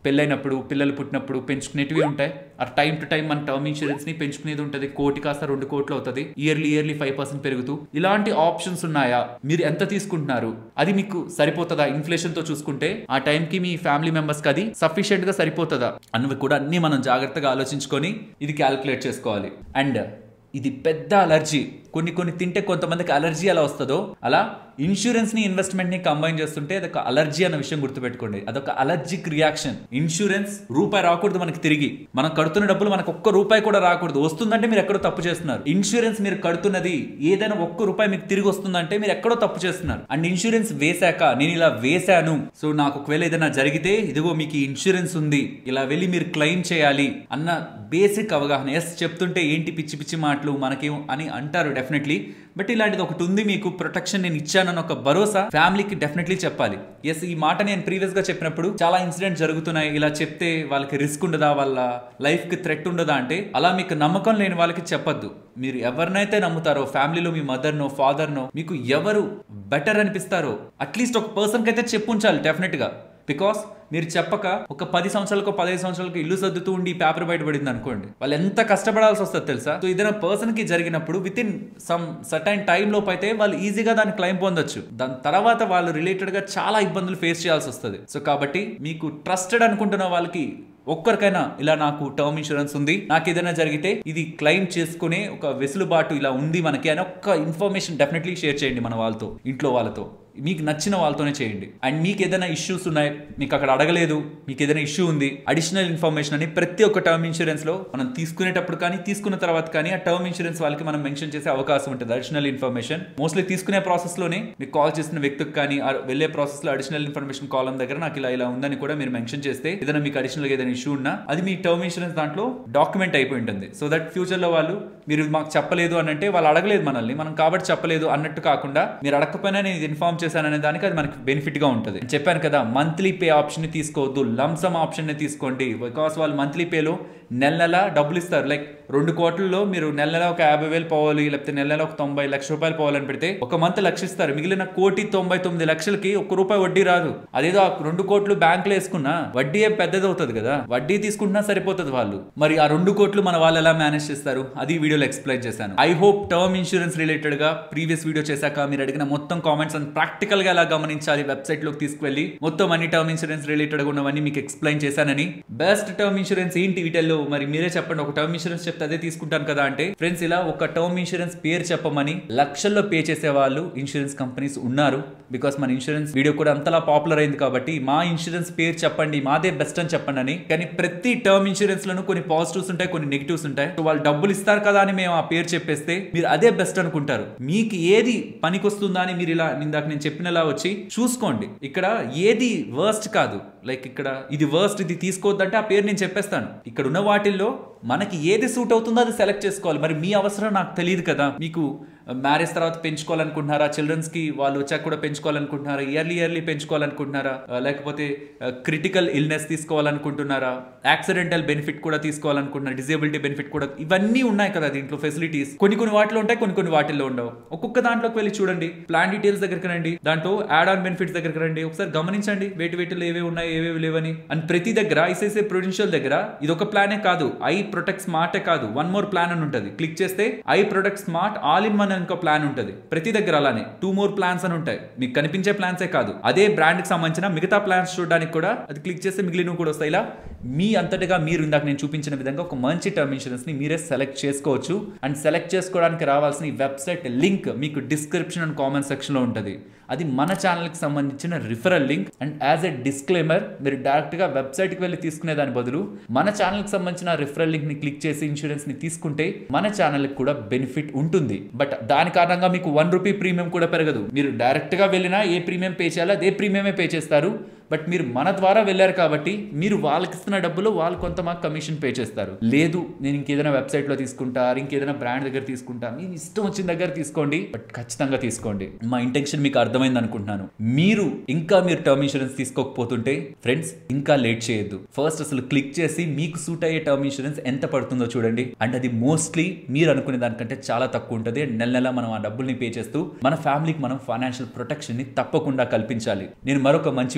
పెళ్ళైనప్పుడు పిల్లలు పుట్టినప్పుడు పెంచుకునేటివి ఉంటాయి ఆ టైం టు టైం మన టర్మ్ ఇన్సూరెన్స్ ని పెంచుకునేది ఉంటుంది కోటి కాస్త రెండు కోట్లు అవుతుంది ఇయర్లీ ఇయర్లీ ఫైవ్ పర్సెంట్ పెరుగుతూ ఇలాంటి ఆప్షన్స్ ఉన్నాయా మీరు ఎంత తీసుకుంటున్నారు అది మీకు సరిపోతుందా ఇన్ఫ్లేషన్ తో చూసుకుంటే ఆ టైం కి మీ ఫ్యామిలీ మెంబర్స్ కి అది సఫిషియెంట్ గా సరిపోతుందా అన్నవి కూడా అన్ని మనం జాగ్రత్తగా ఆలోచించుకొని ఇది క్యాలిక్యులేట్ చేసుకోవాలి అండ్ ఇది పెద్ద అలర్జీ కొన్ని కొన్ని తింటే కొంతమందికి అలర్జీ ఎలా వస్తుందో అలా ఇన్సూరెన్స్ ని ఇన్వెస్ట్మెంట్ ని కంబైన్ చేస్తుంటే అదొక అలర్జీ అన్న విషయం గుర్తుపెట్టుకోండి అదొక అలర్జిక్ రియాక్షన్ ఇన్సూరెన్స్ రూపాయి రాకూడదు మనకి తిరిగి మనం కడుతున్న డబ్బులు మనకు ఒక్క రూపాయి కూడా రాకూడదు వస్తుందంటే మీరు ఎక్కడో తప్పు చేస్తున్నారు ఇన్సూరెన్స్ మీరు కడుతున్నది ఏదైనా ఒక్క రూపాయి మీకు తిరిగి వస్తుందంటే మీరు ఎక్కడో తప్పు చేస్తున్నారు అండ్ ఇన్సూరెన్స్ వేశాక నేను ఇలా వేశాను సో నాకు ఒకవేళ ఏదైనా జరిగితే ఇదిగో మీకు ఈ ఇన్సూరెన్స్ ఉంది ఇలా వెళ్ళి మీరు క్లెయిమ్ చేయాలి అన్న బేసిక్ అవగాహన ఎస్ చెప్తుంటే ఏంటి పిచ్చి పిచ్చి మాటలు మనకేం అని అంటారు డెఫినెట్లీ బట్ ఇలాంటిది ఒకటి ఉంది మీకు ప్రొటెక్షన్ నేను ఇచ్చానన్న ఒక భరోసా ఫ్యామిలీకి డెఫినెట్లీ చెప్పాలి ఎస్ ఈ మాట నేను ప్రీవియస్ గా చెప్పినప్పుడు చాలా ఇన్సిడెంట్ జరుగుతున్నాయి ఇలా చెప్తే వాళ్ళకి రిస్క్ ఉండదా వాళ్ళ లైఫ్ కి థ్రెట్ ఉండదా అంటే అలా మీకు నమ్మకం లేని వాళ్ళకి చెప్పొద్దు మీరు ఎవరినైతే నమ్ముతారో ఫ్యామిలీలో మీ మదర్నో ఫాదర్నో మీకు ఎవరు బెటర్ అనిపిస్తారో అట్లీస్ట్ ఒక పర్సన్కి అయితే చెప్పుంచాలి డెఫినెట్ గా బికాస్ మీరు చెప్పక ఒక పది సంవత్సరాలకు పదిహేను సంవత్సరాలకు ఇల్లు సర్దుతూ ఉండి పేపర్ బయటపడింది అనుకోండి వాళ్ళు ఎంత కష్టపడాల్సి వస్తుంది తెలుసా సో ఏదైనా పర్సన్ కి జరిగినప్పుడు with in some certain time లోపు అయితే వాళ్ళు ఈజీగా దాన్ని క్లైమ్ పొందొచ్చు దాని తర్వాత వాళ్ళు రిలేటెడ్ గా చాలా ఇబ్బందులు ఫేస్ చేయాల్సి వస్తుంది సో కాబట్టి మీకు ట్రస్టెడ్ అనుకుంటున్న వాళ్ళకి ఒక్కరికైనా ఇలా నాకు టర్మ్ ఇన్సూరెన్స్ ఉంది నాకు ఏదైనా జరిగితే ఇది క్లెయిమ్ చేసుకునే ఒక వెసులుబాటు ఇలా ఉంది మనకి అని ఒక్క ఇన్ఫర్మేషన్ డెఫినెట్లీ షేర్ చేయండి మన వాళ్ళతో ఇంట్లో వాళ్ళతో మీకు నచ్చిన వాళ్ళతోనే చేయండి అండ్ మీకు ఏదైనా ఇష్యూస్ ఉన్నాయి మీకు అక్కడ అడగలేదు మీకు ఏదైనా ఇష్యూ ఉంది అడిషనల్ ఇన్ఫర్మేషన్ అని ప్రతి ఒక్క టర్మ్ ఇన్సూరెన్స్ లో మనం తీసుకునేటప్పుడు కానీ తీసుకున్న తర్వాత కానీ ఆ టర్మ్ ఇన్సూరెన్స్ వాళ్ళకి మనం మెన్షన్ చేసే అవకాశం ఉంటుంది అడిషనల్ ఇన్ఫర్మేషన్ మోస్ట్లీ తీసుకునే ప్రాసెస్ లోనే మీకు కాల్ చేసిన వ్యక్తికి కానీ ఆ వెళ్ళే ప్రాసెస్ లో అడిషనల్ ఇన్ఫర్మేషన్ కాలం దగ్గర నాకు ఇలా ఇలా ఉందని కూడా మీరు మెన్షన్ చేస్తే ఏదైనా మీకు అడిషనల్ గా ఏదైనా ఇష్యూ ఉన్నా అది మీ టర్మ్ ఇన్సూరెన్స్ దాంట్లో డాక్యుమెంట్ అయిపోయి ఉంటుంది సో దట్ ఫ్యూచర్ లో వాళ్ళు మీరు మాకు చెప్పలేదు అని అంటే వాళ్ళు అడగలేదు మనల్ని మనం కాబట్టి చెప్పలేదు అన్నట్టు కాకుండా మీరు అడగకపోయినా నేను ఇది ఇన్ఫార్మ్ చేశాననే దానికి అది మనకి బెనిఫిట్ గా ఉంటుంది నేను చెప్పాను కదా మంత్లీ పే ఆప్షన్ ని తీసుకోవద్దు లంసమ్ ఆప్షన్ ని తీసుకోండి బికాస్ వాళ్ళు మంత్లీ పేలో నెల నెల డబ్బులు ఇస్తారు లైక్ రెండు కోట్లలో మీరు నెల నెల ఒక యాభై వేలు పోవాలి లేకపోతే నెల నెల ఒక తొంభై లక్ష రూపాయలు పోవాలని పెడితే ఒక మంత్ లక్ష ఇస్తారు మిగిలిన కోటి తొంభై తొమ్మిది లక్షలకి ఒక్క రూపాయి వడ్డీ రాదు అదేదో ఆ రెండు కోట్లు బ్యాంకులో వేసుకున్నా వడ్డీ ఏం పెద్దది అవుతుంది కదా వడ్డీ తీసుకుంటున్నా సరిపోతుంది వాళ్ళు మరి ఆ రెండు కోట్లు మన వాళ్ళు ఎలా మేనేజ్ చేస్తారు అది వీడియోలో ఎక్స్ప్లెయిన్ చేశాను I hope term insurance related గా ప్రీవియస్ వీడియో చేశాక మీరు అడిగిన మొత్తం కామెంట్స్ అండ్ ప్రాక్టికల్ గా ఎలా గమనించాలి వెబ్సైట్ లోకి తీసుకువెళ్ళి మొత్తం అన్ని టర్మ్ ఇన్సూరెన్స్ రిలేటెడ్ గా ఉన్నవన్నీ మీకు ఎక్స్ప్లెయిన్ చేశానని బెస్ట్ టర్మ్ ఇన్సూరెన్స్ ఏంటి వీటిల్లో మరి మీరే చెప్పండి ఒక టర్మ్ ఇన్సూరెన్స్ చెప్తే అదే తీసుకుంటాను కదా అంటే ఫ్రెండ్స్ ఇలా ఒక టర్మ్ ఇన్సూరెన్స్ పేరు చెప్పమని లక్షల్లో పే చేసే వాళ్ళు ఇన్సూరెన్స్ కంపెనీస్ ఉన్నారు బికాస్ మన ఇన్సూరెన్స్ వీడియో కూడా అంతలా పాపులర్ అయింది కాబట్టి మా ఇన్సూరెన్స్ పేరు చెప్పండి మాదే బెస్ట్ అని చెప్పండి అని కానీ ప్రతి టర్మ్ ఇన్సూరెన్స్ లోనూ కొన్ని పాజిటివ్స్ ఉంటాయి కొన్ని నెగిటివ్స్ ఉంటాయి సో వాళ్ళు డబ్బులు ఇస్తారు కదా అని మేము ఆ పేరు చెప్పేస్తే మీరు అదే బెస్ట్ అనుకుంటారు మీకు ఏది పనికొస్తుందా అని మీరు ఇలా ఇందాక నేను చెప్పినలా వచ్చి చూసుకోండి ఇక్కడ ఏది వర్స్ట్ కాదు లైక్ ఇక్కడ ఇది వర్స్ట్ ఇది తీసుకోవద్దంటే ఆ పేరు నేను చెప్పేస్తాను ఇక్కడ ఉన్న వాటిల్లో మనకి ఏది సూట్ అవుతుందో అది సెలెక్ట్ చేసుకోవాలి మరి మీ అవసరం నాకు తెలియదు కదా మీకు మ్యారేజ్ తర్వాత పెంచుకోవాలనుకుంటున్నారా చిల్డ్రన్స్ కి వాళ్ళు వచ్చాక కూడా పెంచుకోవాలనుకుంటున్నారా ఇయర్లీ ఇయర్లీ పెంచుకోవాలనుకుంటున్నారా ఆ, లేకపోతే క్రిటికల్ ఇల్నెస్ తీసుకోవాలనుకుంటున్నారా యాక్సిడెంటల్ బెనిఫిట్ కూడా తీసుకోవాలనుకుంటున్నారు డిజేబిలిటీ బెనిఫిట్ కూడా ఇవన్నీ ఉన్నాయి కదా దీంట్లో ఫెసిలిటీస్ కొన్ని కొన్ని వాటిలో ఉంటాయి కొన్ని కొన్ని వాటిల్లో ఉండవు ఒక్కొక్క దాంట్లోకి వెళ్ళి చూడండి ప్లాన్ డీటెయిల్స్ దగ్గరికి రండి దాంట్లో యాడ్ ఆన్ బెనిఫిట్స్ దగ్గరికి రండి ఒకసారి గమనించండి వేటి వేటిలో ఏవేవి ఉన్నాయి ఏవేవి లేవని అండ్ ప్రతి దగ్గర ఐసిఐసిఐ ప్రొడెన్షియల్ దగ్గర ఇది ఒక ప్లానే కాదు ఐ ప్రొటెక్ట్ స్మార్టే కాదు వన్ మోర్ ప్లాన్ అని ఉంటుంది క్లిక్ చేస్తే iProtect smart all in one ఇంకో ప్లాన్ ఉంటుంది ప్రతి దగ్గర అలానే టూ మోర్ ప్లాన్స్ అని ఉంటాయి మీకు కనిపించే ప్లాన్సే కాదు అదే బ్రాండ్ కి సంబంధించిన మిగతా ప్లాన్స్ చూడడానికి కూడా అది క్లిక్ చేస్తే మిగిలినవి కూడా వస్తాయి ఇలా మీ అంతటిగా మీరు ఇందాక నేను చూపించిన విధంగా ఒక మంచి టర్మ్ ఇన్సూరెన్స్ ని మీరే సెలెక్ట్ చేసుకోవచ్చు అండ్ సెలెక్ట్ చేసుకోవడానికి రావాల్సిన ఈ వెబ్సైట్ లింక్ మీకు డిస్క్రిప్షన్ అండ్ కామెంట్ సెక్షన్ లో ఉంటుంది అది మన ఛానల్కి సంబంధించిన referral link and as a disclaimer మీరు డైరెక్ట్గా వెబ్సైట్కి వెళ్ళి తీసుకునే దాని బదులు మన ఛానల్కి సంబంధించిన రిఫరల్ లింక్ ని క్లిక్ చేసి ఇన్సూరెన్స్ ని తీసుకుంటే మన ఛానల్కి కూడా బెనిఫిట్ ఉంటుంది బట్ దాని కారణంగా మీకు వన్ రూపీ ప్రీమియం కూడా పెరగదు మీరు డైరెక్ట్గా వెళ్ళినా ఏ ప్రీమియం పే చేయాలో అదే ప్రీమియమే పే చేస్తారు బట్ మీరు మన ద్వారా వెళ్ళారు కాబట్టి మీరు వాళ్ళకి ఇస్తున్న డబ్బులు వాళ్ళు కొంత మాకు కమిషన్ పే చేస్తారు లేదు నేను ఇంకేదైనా వెబ్సైట్ లో తీసుకుంటా ఇంకేదైనా బ్రాండ్ దగ్గర తీసుకుంటా మీ ఇష్టం వచ్చిన దగ్గర తీసుకోండి బట్ ఖచ్చితంగా తీసుకోండి మా ఇంటెన్షన్ మీకు అర్థమైంది అనుకుంటున్నాను మీరు ఇంకా మీరు టర్మ్ ఇన్సూరెన్స్ తీసుకోకపోతుంటే ఫ్రెండ్స్ ఇంకా లేట్ చేయొద్దు ఫస్ట్ అసలు క్లిక్ చేసి మీకు సూట్ అయ్యే టర్మ్ ఇన్సూరెన్స్ ఎంత పడుతుందో చూడండి అండ్ అది మోస్ట్లీ మీరు అనుకునే దానికంటే చాలా తక్కువ ఉంటుంది అండ్ నెల నెల మనం ఆ డబ్బుల్ని పే చేస్తూ మన ఫ్యామిలీకి మనం ఫైనాన్షియల్ ప్రొటెక్షన్ ని తప్పకుండా కల్పించాలి నేను మరొక మంచి వీడియోతో మళ్ళీ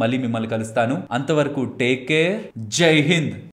మళ్ళీ మిమ్మల్ని కలుస్తాను అంతవరకు టేక్ కేర్ జై హింద్